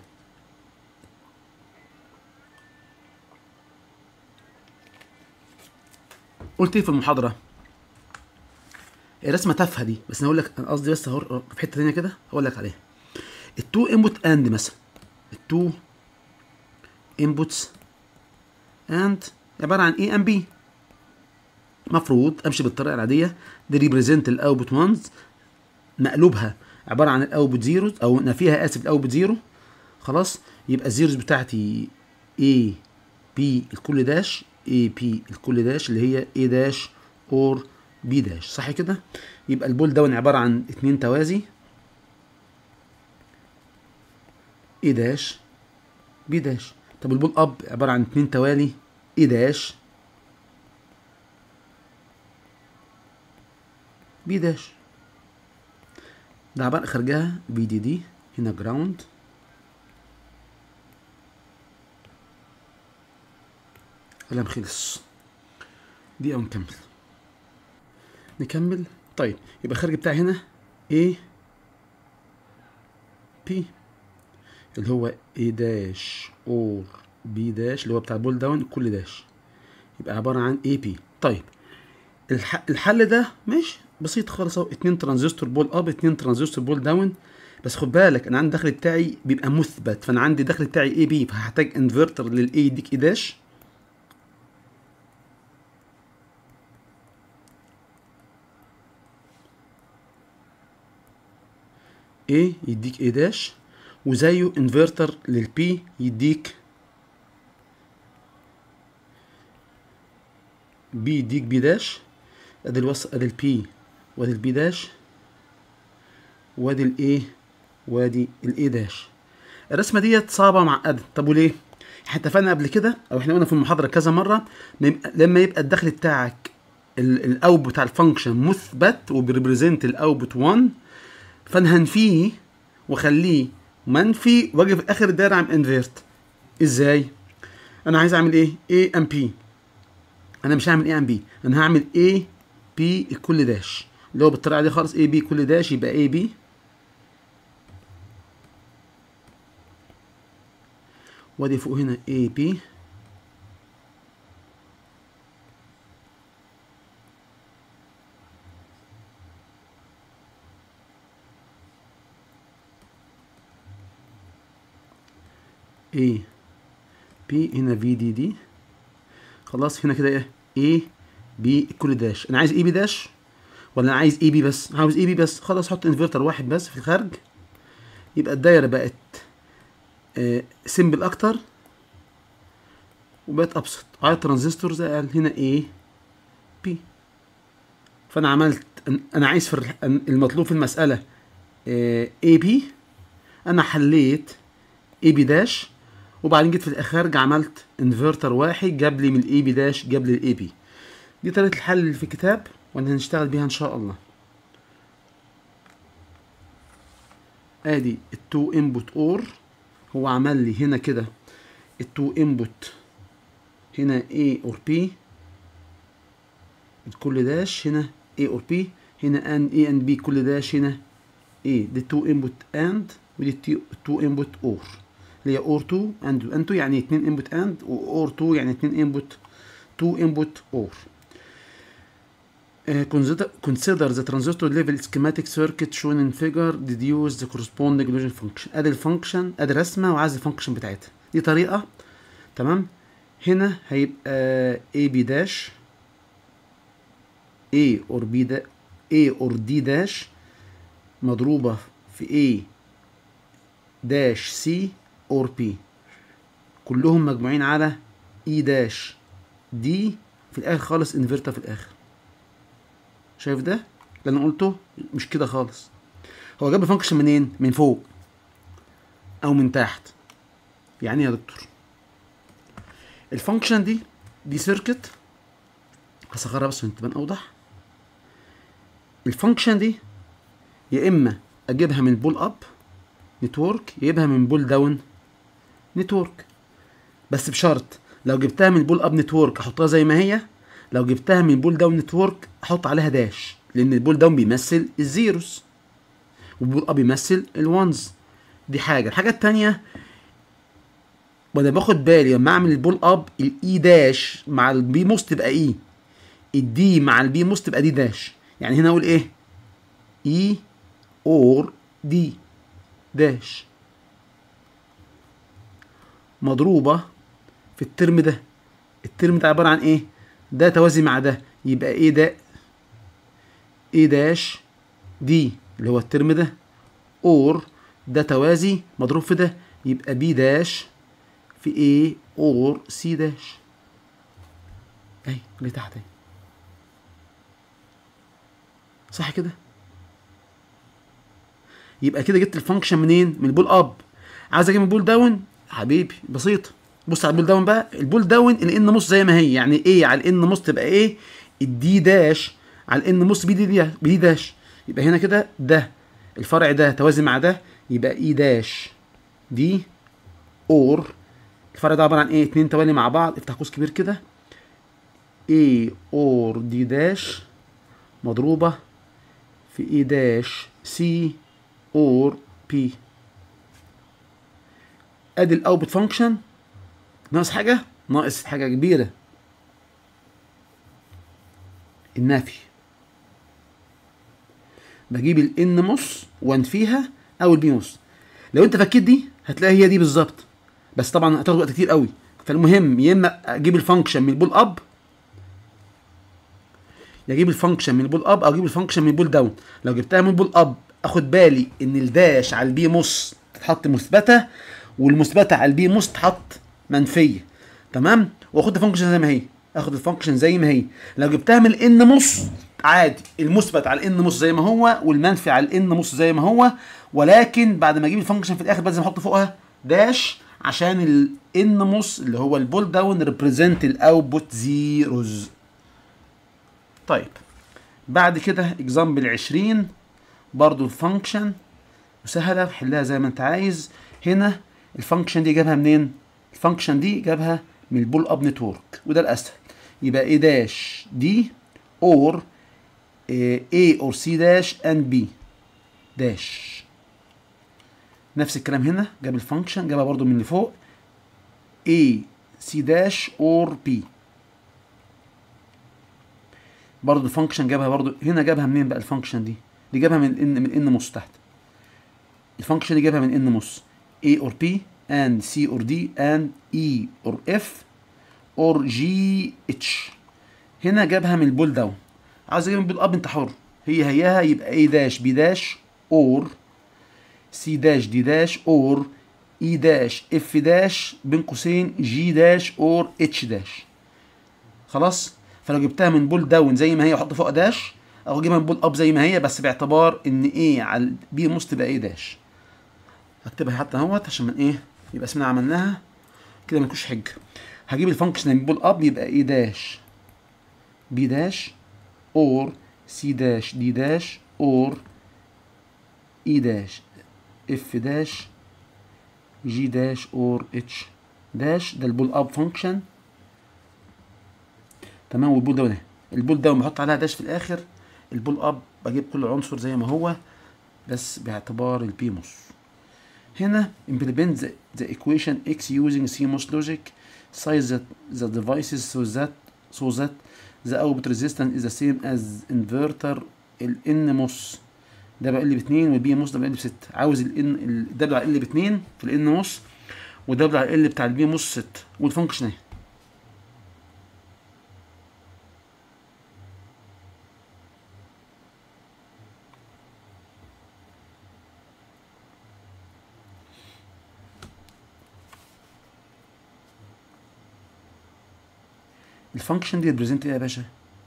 قلت ايه في المحاضره الرسمه تافهه دي بس انا هقول لك انا قصدي بس هور في حته ثانيه كده هقول لك عليها التو انبوت اند مثلا التو انبوتس اند عباره عن اي ام بي مفروض امشي بالطريقه العاديه دي ريبريزنت الاوتبوت وانز مقلوبها عباره عن الاوتبوت زيروز او نفيها اسف الاوتبوت زيرو خلاص يبقى الزيروز بتاعتي اي بي الكل داش اي بي الكل داش اللي هي اي داش اور بي داش صح كده يبقى البول داون عباره عن اتنين توازي اي داش بي داش طب البول اب عباره عن اتنين توالي اي داش بي داش ده عباره خارجها بي دي دي هنا جراوند كلام خلص دقيقة ونكمل نكمل طيب يبقى الخارج بتاعي هنا A P اللي هو A داش اور B داش اللي هو بتاع البول داون كل داش يبقى عبارة عن A P طيب الح... الحل ده ماشي بسيط خالص اهو اتنين ترانزستور بول اب اتنين ترانزستور بول داون بس خد بالك انا عندي الدخل بتاعي بيبقى مثبت فانا عندي الدخل بتاعي اي بي فهحتاج انفرتر للاي يديك اي داش A يديك A داش وزيه انفرتر للبي يديك بي يديك بي داش ادي الوص ادي البي وادي البي داش وادي الاي وادي الاي داش الرسمه ديت صعبه ومعقده طب وليه احنا اتفقنا قبل كده او احنا قلنا في المحاضره كذا مره لما يبقى الدخل بتاعك الاوت بتاع الفانكشن مثبت وبيريبريزنت الاوتبوت 1 فانا هنفيه واخليه منفي واجي في اخر الدايره اعمل انفيرت ازاي انا عايز اعمل ايه A ام بي انا مش هعمل A ام بي انا هعمل A B الكل داش اللي هو بالطريقه دي خالص A B كل داش يبقى A B وادي فوق هنا A B A B هنا في دي دي خلاص هنا كده ايه A B كل داش انا عايز اي بي داش ولا انا عايز اي بي بس عاوز اي بي بس خلاص حط انفرتر واحد بس في الخارج يبقى الدايره بقت آه سيمبل اكتر وبقت ابسط على الترانزستور زي قال هنا A B فانا عملت انا عايز في المطلوب في المساله آه A B انا حليت اي بي داش وبعدين جيت في الاخر عملت انفرتر واحد جاب لي من الاي بي داش جاب لي الاي بي دي طريقه الحل اللي في الكتاب وانا هنشتغل بيها ان شاء الله ادي التو انبوت اور هو عمل لي هنا كده التو انبوت هنا A اور B كل داش هنا A اور B هنا ان A and B كل داش هنا A دي تو انبوت اند ودي تو انبوت اور اللي هي اور 2 اند اند 2 يعني 2 انبوت اند واور 2 يعني 2 انبوت 2 انبوت اور consider the transistor level schematic circuit shown in figure deduce the corresponding logic function ادي الفانكشن ادي الرسمه وعايز الفانكشن بتاعتها دي طريقه تمام هنا هيبقى a b داش a or b دا a or d داش مضروبه في a داش سي اور بي كلهم مجموعين على اي داش دي في الاخر خالص انفرتر في الاخر شايف ده اللي انا قلته مش كده خالص هو جاب الفانكشن منين من فوق او من تحت يعني يا دكتور الفانكشن دي دي سيركت هصغرها بس عشان تبان اوضح الفانكشن دي يا اما اجيبها من بول اب نتورك يجيبها من بول داون نتورك بس بشرط لو جبتها من بول اب نتورك احطها زي ما هي لو جبتها من بول داون نتورك احط عليها داش لان البول داون بيمثل الزيروز والبول اب بيمثل الوانز دي حاجه الحاجه التانية وانا باخد بالي لما اعمل البول اب الاي داش مع البي موس تبقى اي الدي مع البي موس تبقى دي داش يعني هنا اقول ايه اي اور دي داش مضروبة في الترم ده الترم ده عبارة عن ايه ده توازي مع ده يبقى ايه ده ايه داش دي اللي هو الترم ده اور ده توازي مضروب في ده يبقى بي داش في ايه اور سي داش اهي اللي تحت اهي صح كده يبقى كده جبت الفانكشن منين من البول اب عايز اجيب البول داون حبيبي بسيطه بص على البول داون بقى البول داون الان نص زي ما هي يعني ايه على الان نص تبقى ايه الدي داش على الان نص بي دي دي بي داش يبقى هنا كده ده الفرع ده توازي مع ده يبقى اي داش دي اور الفرع ده عباره عن ايه اتنين توالي مع بعض افتح قوس كبير كده اي اور دي داش مضروبه في اي داش سي اور بي ادي الاوتبوت فانكشن ناقص حاجه ناقص حاجه كبيره النفي بجيب الان مص وانفيها او البي مص لو انت فكيت دي هتلاقي هي دي بالظبط بس طبعا هتاخد وقت كتير قوي فالمهم يا اما اجيب الفانكشن من البول اب يا اجيب الفانكشن من البول اب او اجيب الفانكشن من البول داون لو جبتها من البول اب اخد بالي ان الداش على البي مص تتحط مثبته والمثبته على البي مص تتحط منفيه تمام واخد الفانكشن زي ما هي اخد الفانكشن زي ما هي لو جبتها من الان نص عادي المثبت على الان نص زي ما هو والمنفي على الان نص زي ما هو ولكن بعد ما اجيب الفانكشن في الاخر لازم احط فوقها داش عشان الان نص اللي هو البول داون ريبريزنت الاوتبوت زيروز طيب بعد كده اكزامبل 20 برضو الفانكشن وسهله حلها زي ما انت عايز هنا الفانكشن دي جابها منين الفانكشن دي جابها من البول اب نتورك وده الاسهل يبقى ايه داش دي اور A or C dash and B داش نفس الكلام هنا جاب الفانكشن جابها برضو من اللي فوق A C dash or B برضو الفانكشن جابها برضو هنا جابها منين بقى الفانكشن دي دي جابها من ان من ان مص تحت الفانكشن دي جابها من ان مص A or P and C or D and E or F or G H هنا جابها من البول داون عاوز اجيب من البول اب انت حر هي هياها يبقى A داش B داش or C داش D داش or E داش F داش بين قوسين G داش or H داش خلاص فلو جبتها من بول داون زي ما هي واحط فوق داش او اجيبها من بول اب زي ما هي بس باعتبار ان A على B مص تبقى A داش هكتبها حتى اهوت عشان من ايه يبقى اسمنا عملناها كده ملكوش حجه هجيب الفانكشن من بول اب يبقى ايه داش بي داش اور سي داش دي داش اور اي داش اف داش جي داش اور اتش داش ده البول اب فانكشن تمام والبول داون اهي البول داون بحط عليها داش في الاخر البول اب بجيب كل عنصر زي ما هو بس باعتبار البي موس هنا implement the, the equation x using CMOS logic size the, the devices so that so that the output resistance is the same as inverter ال N MOS ده بقى ب 2 والبي موس ده بقى ب 6 عاوز ال N ال W على ال ب 2 في ال N موس وده على ال بتاع البي موس 6 والفانكشن اهي الفانكشن دي ريبريزنت ايه يا باشا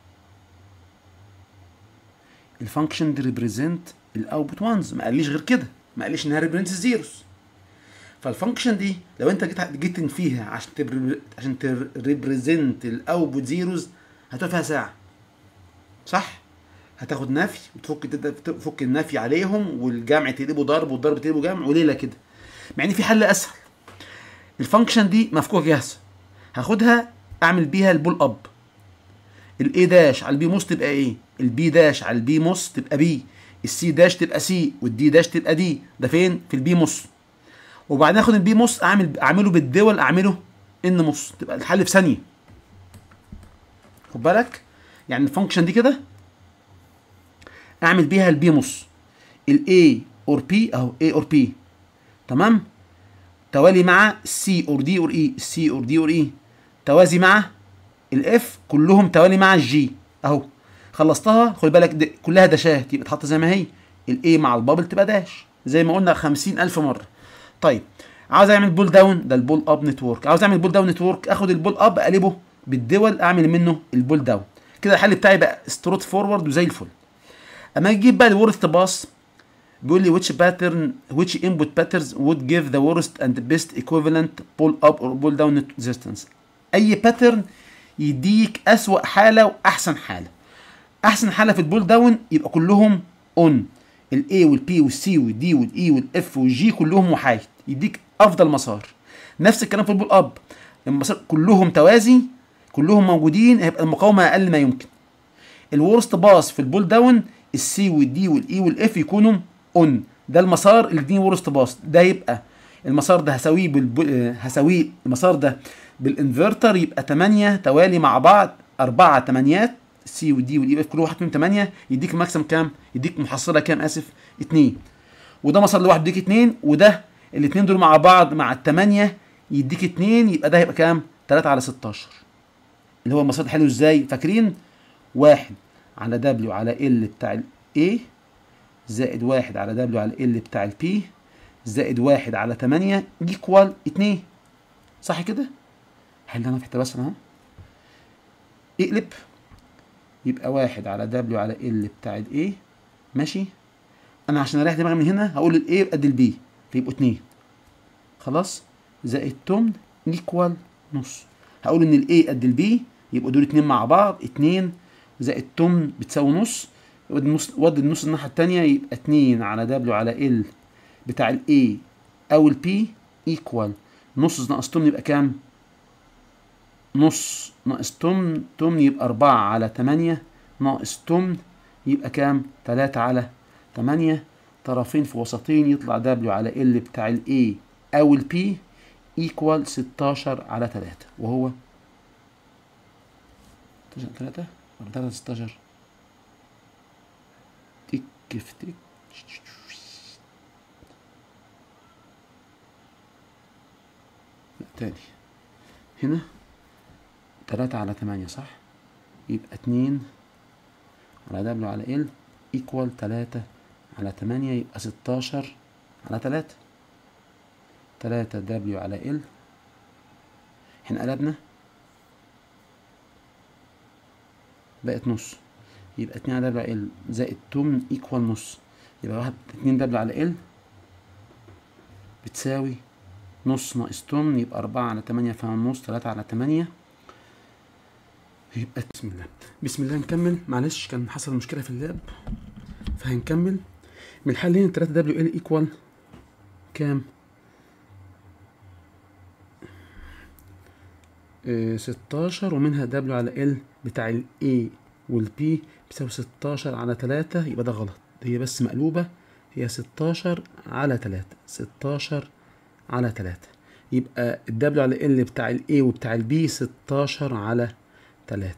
الفانكشن دي ريبريزنت الاوتبوت وانز ما قاليش غير كده ما قاليش انها ريبريزنت الزيروز فالفانكشن دي لو انت جيت جيت فيها عشان تبر... عشان تريبريزنت الاوتبوت زيروز هتقعد فيها ساعه صح هتاخد نفي وتفك تفك النفي عليهم والجمع تقلبه ضرب والضرب تقلبه جمع وليله كده مع ان في حل اسهل الفانكشن دي مفكوكه جاهزه هاخدها اعمل بيها البول اب الاي داش على البي موس تبقى ايه البي داش على البي موس تبقى بي السي داش تبقى سي والدي داش تبقى دي ده فين في البي موس وبعدين اخد البي موس اعمل اعمله بالدول اعمله ان موس تبقى الحل في ثانيه خد بالك يعني الفانكشن دي كده اعمل بيها البي موس الاي اور بي اهو اي اور بي تمام توالي مع سي اور دي اور اي سي اور دي اور اي توازي مع الاف كلهم توالي مع الجي اهو خلصتها خد بالك دي كلها داشات يبقى تحط زي ما هي الاي مع البابل تبقى داش زي ما قلنا خمسين الف مره طيب عاوز اعمل بول داون ده البول اب نتورك عاوز اعمل بول داون نتورك اخد البول اب اقلبه بالدول اعمل منه البول داون كده الحل بتاعي بقى ستروت فورورد وزي الفل اما اجيب بقى الورث باس بيقول لي which pattern which input patterns would give the worst and best equivalent pull up or pull down resistance اي باترن يديك اسوأ حاله واحسن حاله احسن حاله في البول داون يبقى كلهم اون الاي والبي والسي والدي والاي والاف والجي كلهم وحايد يديك افضل مسار نفس الكلام في البول اب المسار كلهم توازي كلهم موجودين هيبقى المقاومه اقل ما يمكن الورست باس في البول داون السي والدي والاي والاف يكونوا اون ده المسار اللي يديني ورست باس ده يبقى المسار ده هساويه بالبول هساويه المسار ده بالانفرتر يبقى 8 توالي مع بعض اربعه تمانيات سي ودي والاي اف كل واحد فيهم 8 يديك الماكسيمم كام؟ يديك محصله كام اسف؟ 2 وده مسار لوحده يديك 2 وده الاثنين دول مع بعض مع الثمانيه يديك 2 يبقى ده هيبقى كام؟ 3 على 16 اللي هو المسار حلو ازاي؟ فاكرين؟ واحد على دبليو على ال بتاع الاي زائد واحد على دبليو على ال بتاع البي زائد واحد على 8 ايكوال 2 صح كده؟ حل انا في حته بس اهو اقلب يبقى واحد على دبليو على ال بتاع الاي ماشي انا عشان اريح دماغي من هنا هقول الاي قد البي فيبقوا اتنين خلاص زائد تمن ايكوال نص هقول ان الاي قد البي يبقوا دول اتنين مع بعض اتنين زائد تمن بتساوي نص ودي النص ودي النص الناحيه التانيه يبقى 2 على دبليو على ال بتاع الاي او البي ايكوال نص ناقص تمن يبقى كام؟ نص ناقص تمن تمن يبقى 4 على 8 ناقص تمن يبقى كام؟ 3 على 8 طرفين في وسطين يطلع دبليو على ال بتاع الاي او البي ايكوال 16 على 3 وهو 16 3 ولا 3 16 تك في تك لا تاني هنا 3 على 8 صح يبقى 2 على دبليو على ال ايكوال 3 على 8 يبقى 16 على 3 3 دبليو على ال احنا قلبنا بقت نص يبقى 2 على دبليو على ال زائد 8 ايكوال نص يبقى واحد 2 دبليو على ال بتساوي نص ناقص 8 يبقى 4 على 8 فنص 3 على 8 يبقى بسم الله بسم الله نكمل معلش كان حصل مشكلة في اللاب فهنكمل من الحل هنا 3 دبليو ال ايكوال كام؟ آه 16 ومنها دبليو على ال بتاع ال A وال B بيساوي 16 على 3 يبقى ده غلط هي بس مقلوبة هي 16 على 3 16 على 3 يبقى الدبليو على ال بتاع ال A وبتاع ال B 16 على 3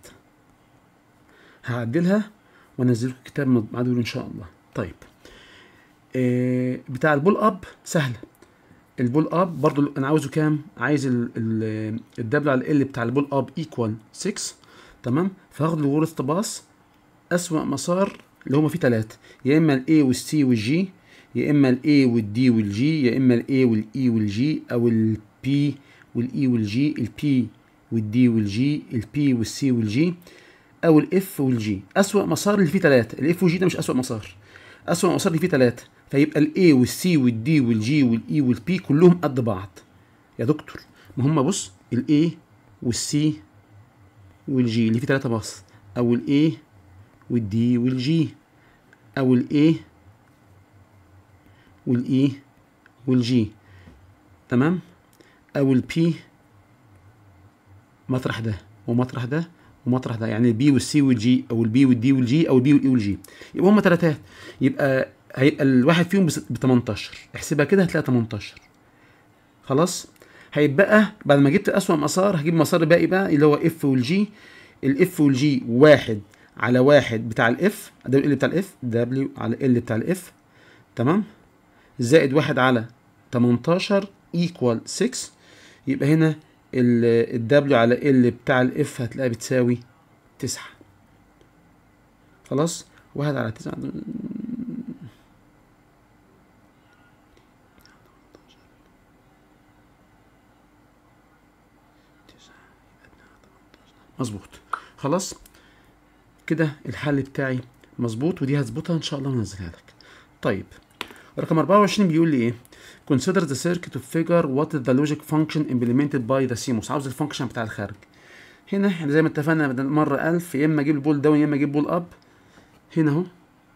هعدلها وانزل لكم كتاب معدول ان شاء الله طيب آه بتاع البول اب سهله البول اب برضو انا عاوزه كام عايز الدبل على ال بتاع البول اب ايكوال 6 تمام فهاخد الورث باص اسوأ مسار اللي هما فيه ثلاثة يا اما الاي والسي والجي يا اما الاي والدي والجي يا اما الاي والاي والجي او البي والاي والجي البي والدي والجي البي والسي والجي او الاف والجي اسوأ مسار اللي فيه ثلاثة الاف والجي ده مش اسوأ مسار اسوأ مسار اللي فيه ثلاثة فيبقى الاي والسي والدي والجي والاي والبي كلهم قد بعض يا دكتور ما هم بص الاي والسي والجي اللي فيه ثلاثة باص او الاي والدي والجي او الاي والاي والجي تمام او البي مطرح ده ومطرح ده ومطرح ده يعني البي والسي والجي او البي والدي والجي او البي والاي والجي يبقى هم ثلاثات يبقى هيبقى الواحد فيهم ب 18 احسبها كده هتلاقي 18 خلاص هيبقى بعد ما جبت اسوأ مسار هجيب مسار باقي بقى اللي هو اف والجي الاف والجي واحد على واحد بتاع الاف ده ال بتاع الاف دبليو على ال بتاع الاف تمام زائد واحد على 18 ايكوال 6 يبقى هنا الدبليو على ال بتاع الاف هتلاقيها بتساوي 9 خلاص واحد على 9 مظبوط خلاص كده الحل بتاعي مظبوط ودي هظبطها ان شاء الله وننزلها لك طيب رقم 24 بيقول لي ايه consider the circuit to figure what is the logic function implemented by the CMOS عاوز الفانكشن بتاع الخارج هنا احنا زي ما اتفقنا بدل مرة 1000 يا اما اجيب البول داون يا اما اجيب بول اب هنا اهو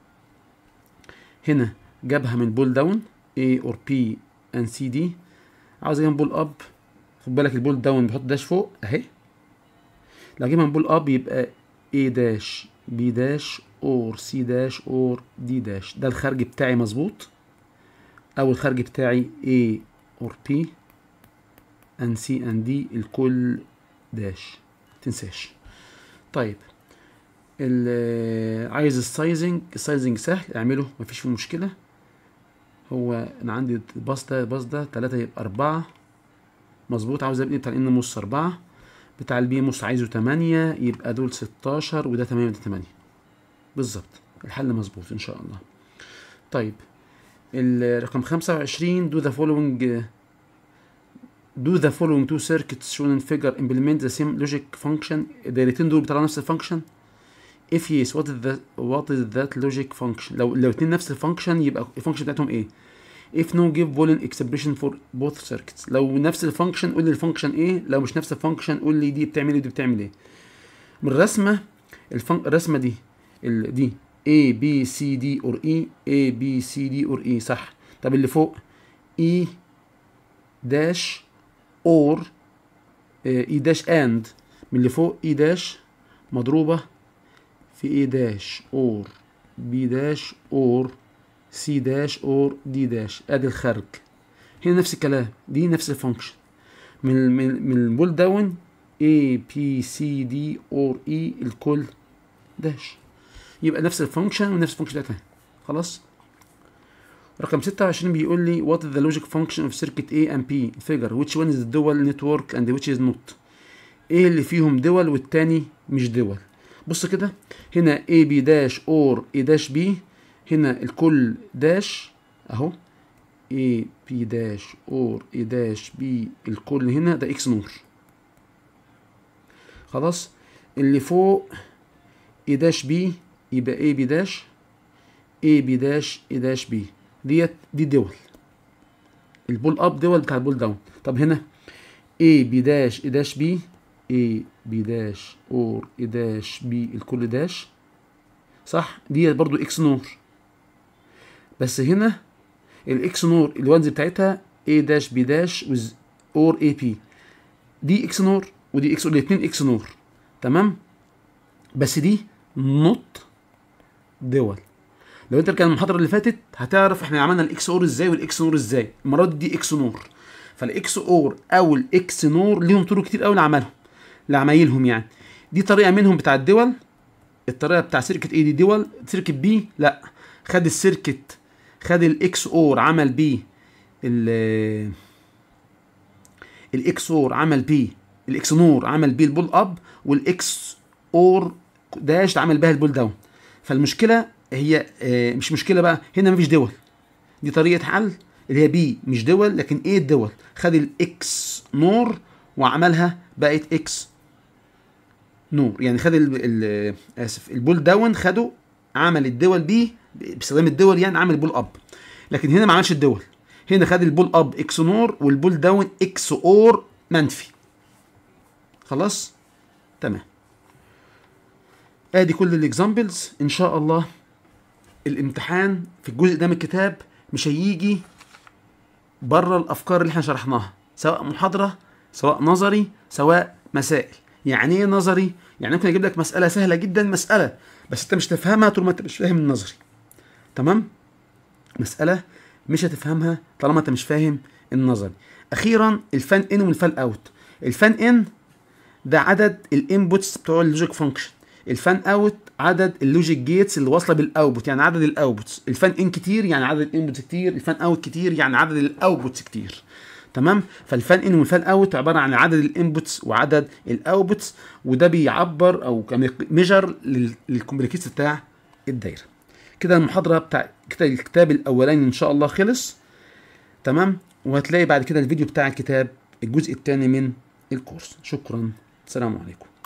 هنا جابها من بول داون A or P and C D عاوز اجيب بول اب خد بالك البول داون بيحط داش فوق اهي لو اجيبها من بول اب يبقى A داش B داش اور C داش اور D داش ده الخارج بتاعي مظبوط او الخارج بتاعي A or P and C and D الكل داش متنساش طيب عايز السايزنج السايزنج سهل اعمله مفيش فيه مشكلة هو انا عندي الباص ده الباص ده تلاتة يبقى اربعة مظبوط عاوز ابني بتاع الان نص اربعة بتاع البي نص عايزه تمانية يبقى دول ستاشر وده تمانية وده تمانية بالظبط الحل مظبوط ان شاء الله طيب الرقم خمسة وعشرين do the following do the following two circuits shown in figure implement the same logic function الدايرتين دول بيطلعوا نفس الفانكشن if yes what is the what is that logic function لو لو اتنين نفس الفانكشن يبقى الفانكشن بتاعتهم ايه if no give boolean expression for both circuits لو نفس الفانكشن قول لي الفانكشن ايه لو مش نفس الفانكشن قول لي دي بتعمل ايه ودي بتعمل ايه من الرسمه الفن... الرسمه دي ال... دي A B C D or E A B C D or E صح طب اللي فوق E داش or E داش and من اللي فوق E داش مضروبة في A داش or B داش or C داش or D داش ادي الخارج هنا نفس الكلام دي نفس الفانكشن من من من البول داون A B C D or E الكل داش يبقى نفس الفانكشن ونفس الفانكشن بتاعتها خلاص رقم 26 بيقول لي what is the logic function of circuit A and P figure which one is dual network and which is not ايه اللي فيهم دول والتاني مش دول بص كده هنا A B داش or A داش B هنا الكل داش اهو A B داش or A داش B الكل هنا ده اكس نور خلاص اللي فوق A داش B يبقى A B داش A B داش A داش B ديت دي دول البول اب دول بتاع البول داون طب هنا A B داش A داش B A B داش اور A داش B الكل داش صح ديت برضو اكس نور بس هنا الاكس نور الوانز بتاعتها A داش B داش وز اور اي بي دي اكس نور ودي اكس الاثنين اكس نور تمام بس دي نوت دول لو انت كان المحاضره اللي فاتت هتعرف احنا عملنا الاكس اور ازاي والاكس نور ازاي المره دي اكس نور فالاكس اور او الاكس نور ليهم طرق كتير قوي لعملهم لعمايلهم يعني دي طريقه منهم بتاع الدول الطريقه بتاع سيركت اي دي دول سيركت بي لا خد السيركت خد الاكس اور عمل بيه ال الاكس اور عمل بيه الاكس نور عمل بيه البول اب والاكس اور داش عمل بيها البول داون فالمشكله هي آه، مش مشكله بقى هنا مفيش دول دي طريقه حل اللي هي بي مش دول لكن ايه الدول خد الاكس نور وعملها بقت اكس نور يعني خد ال ال اسف البول داون خده عمل الدول بي باستخدام الدول يعني عمل البول اب لكن هنا ما عملش الدول هنا خد البول اب اكس نور والبول داون اكس اور منفي خلاص تمام ادي كل الاكزامبلز ان شاء الله الامتحان في الجزء ده من الكتاب مش هيجي بره الافكار اللي احنا شرحناها سواء محاضره سواء نظري سواء مسائل يعني ايه نظري يعني ممكن اجيب لك مساله سهله جدا مساله بس انت مش تفهمها طول ما انت مش فاهم النظري تمام مساله مش هتفهمها طالما انت مش فاهم النظري اخيرا الفان ان والفان اوت الفان ان ده عدد الانبوتس بتوع اللوجيك فانكشن الفان اوت عدد اللوجيك جيتس اللي واصله بالاوتبوت يعني عدد الاوتبوتس الفان ان كتير يعني عدد الانبوتس كتير الفان اوت كتير يعني عدد الاوتبوتس كتير تمام فالفان ان والفان اوت عباره عن عدد الانبوتس وعدد الاوتبوتس وده بيعبر او ميجر للكومبليكيتس بتاع الدايره كده المحاضره بتاع كده الكتاب الاولاني ان شاء الله خلص تمام وهتلاقي بعد كده الفيديو بتاع الكتاب الجزء الثاني من الكورس شكرا السلام عليكم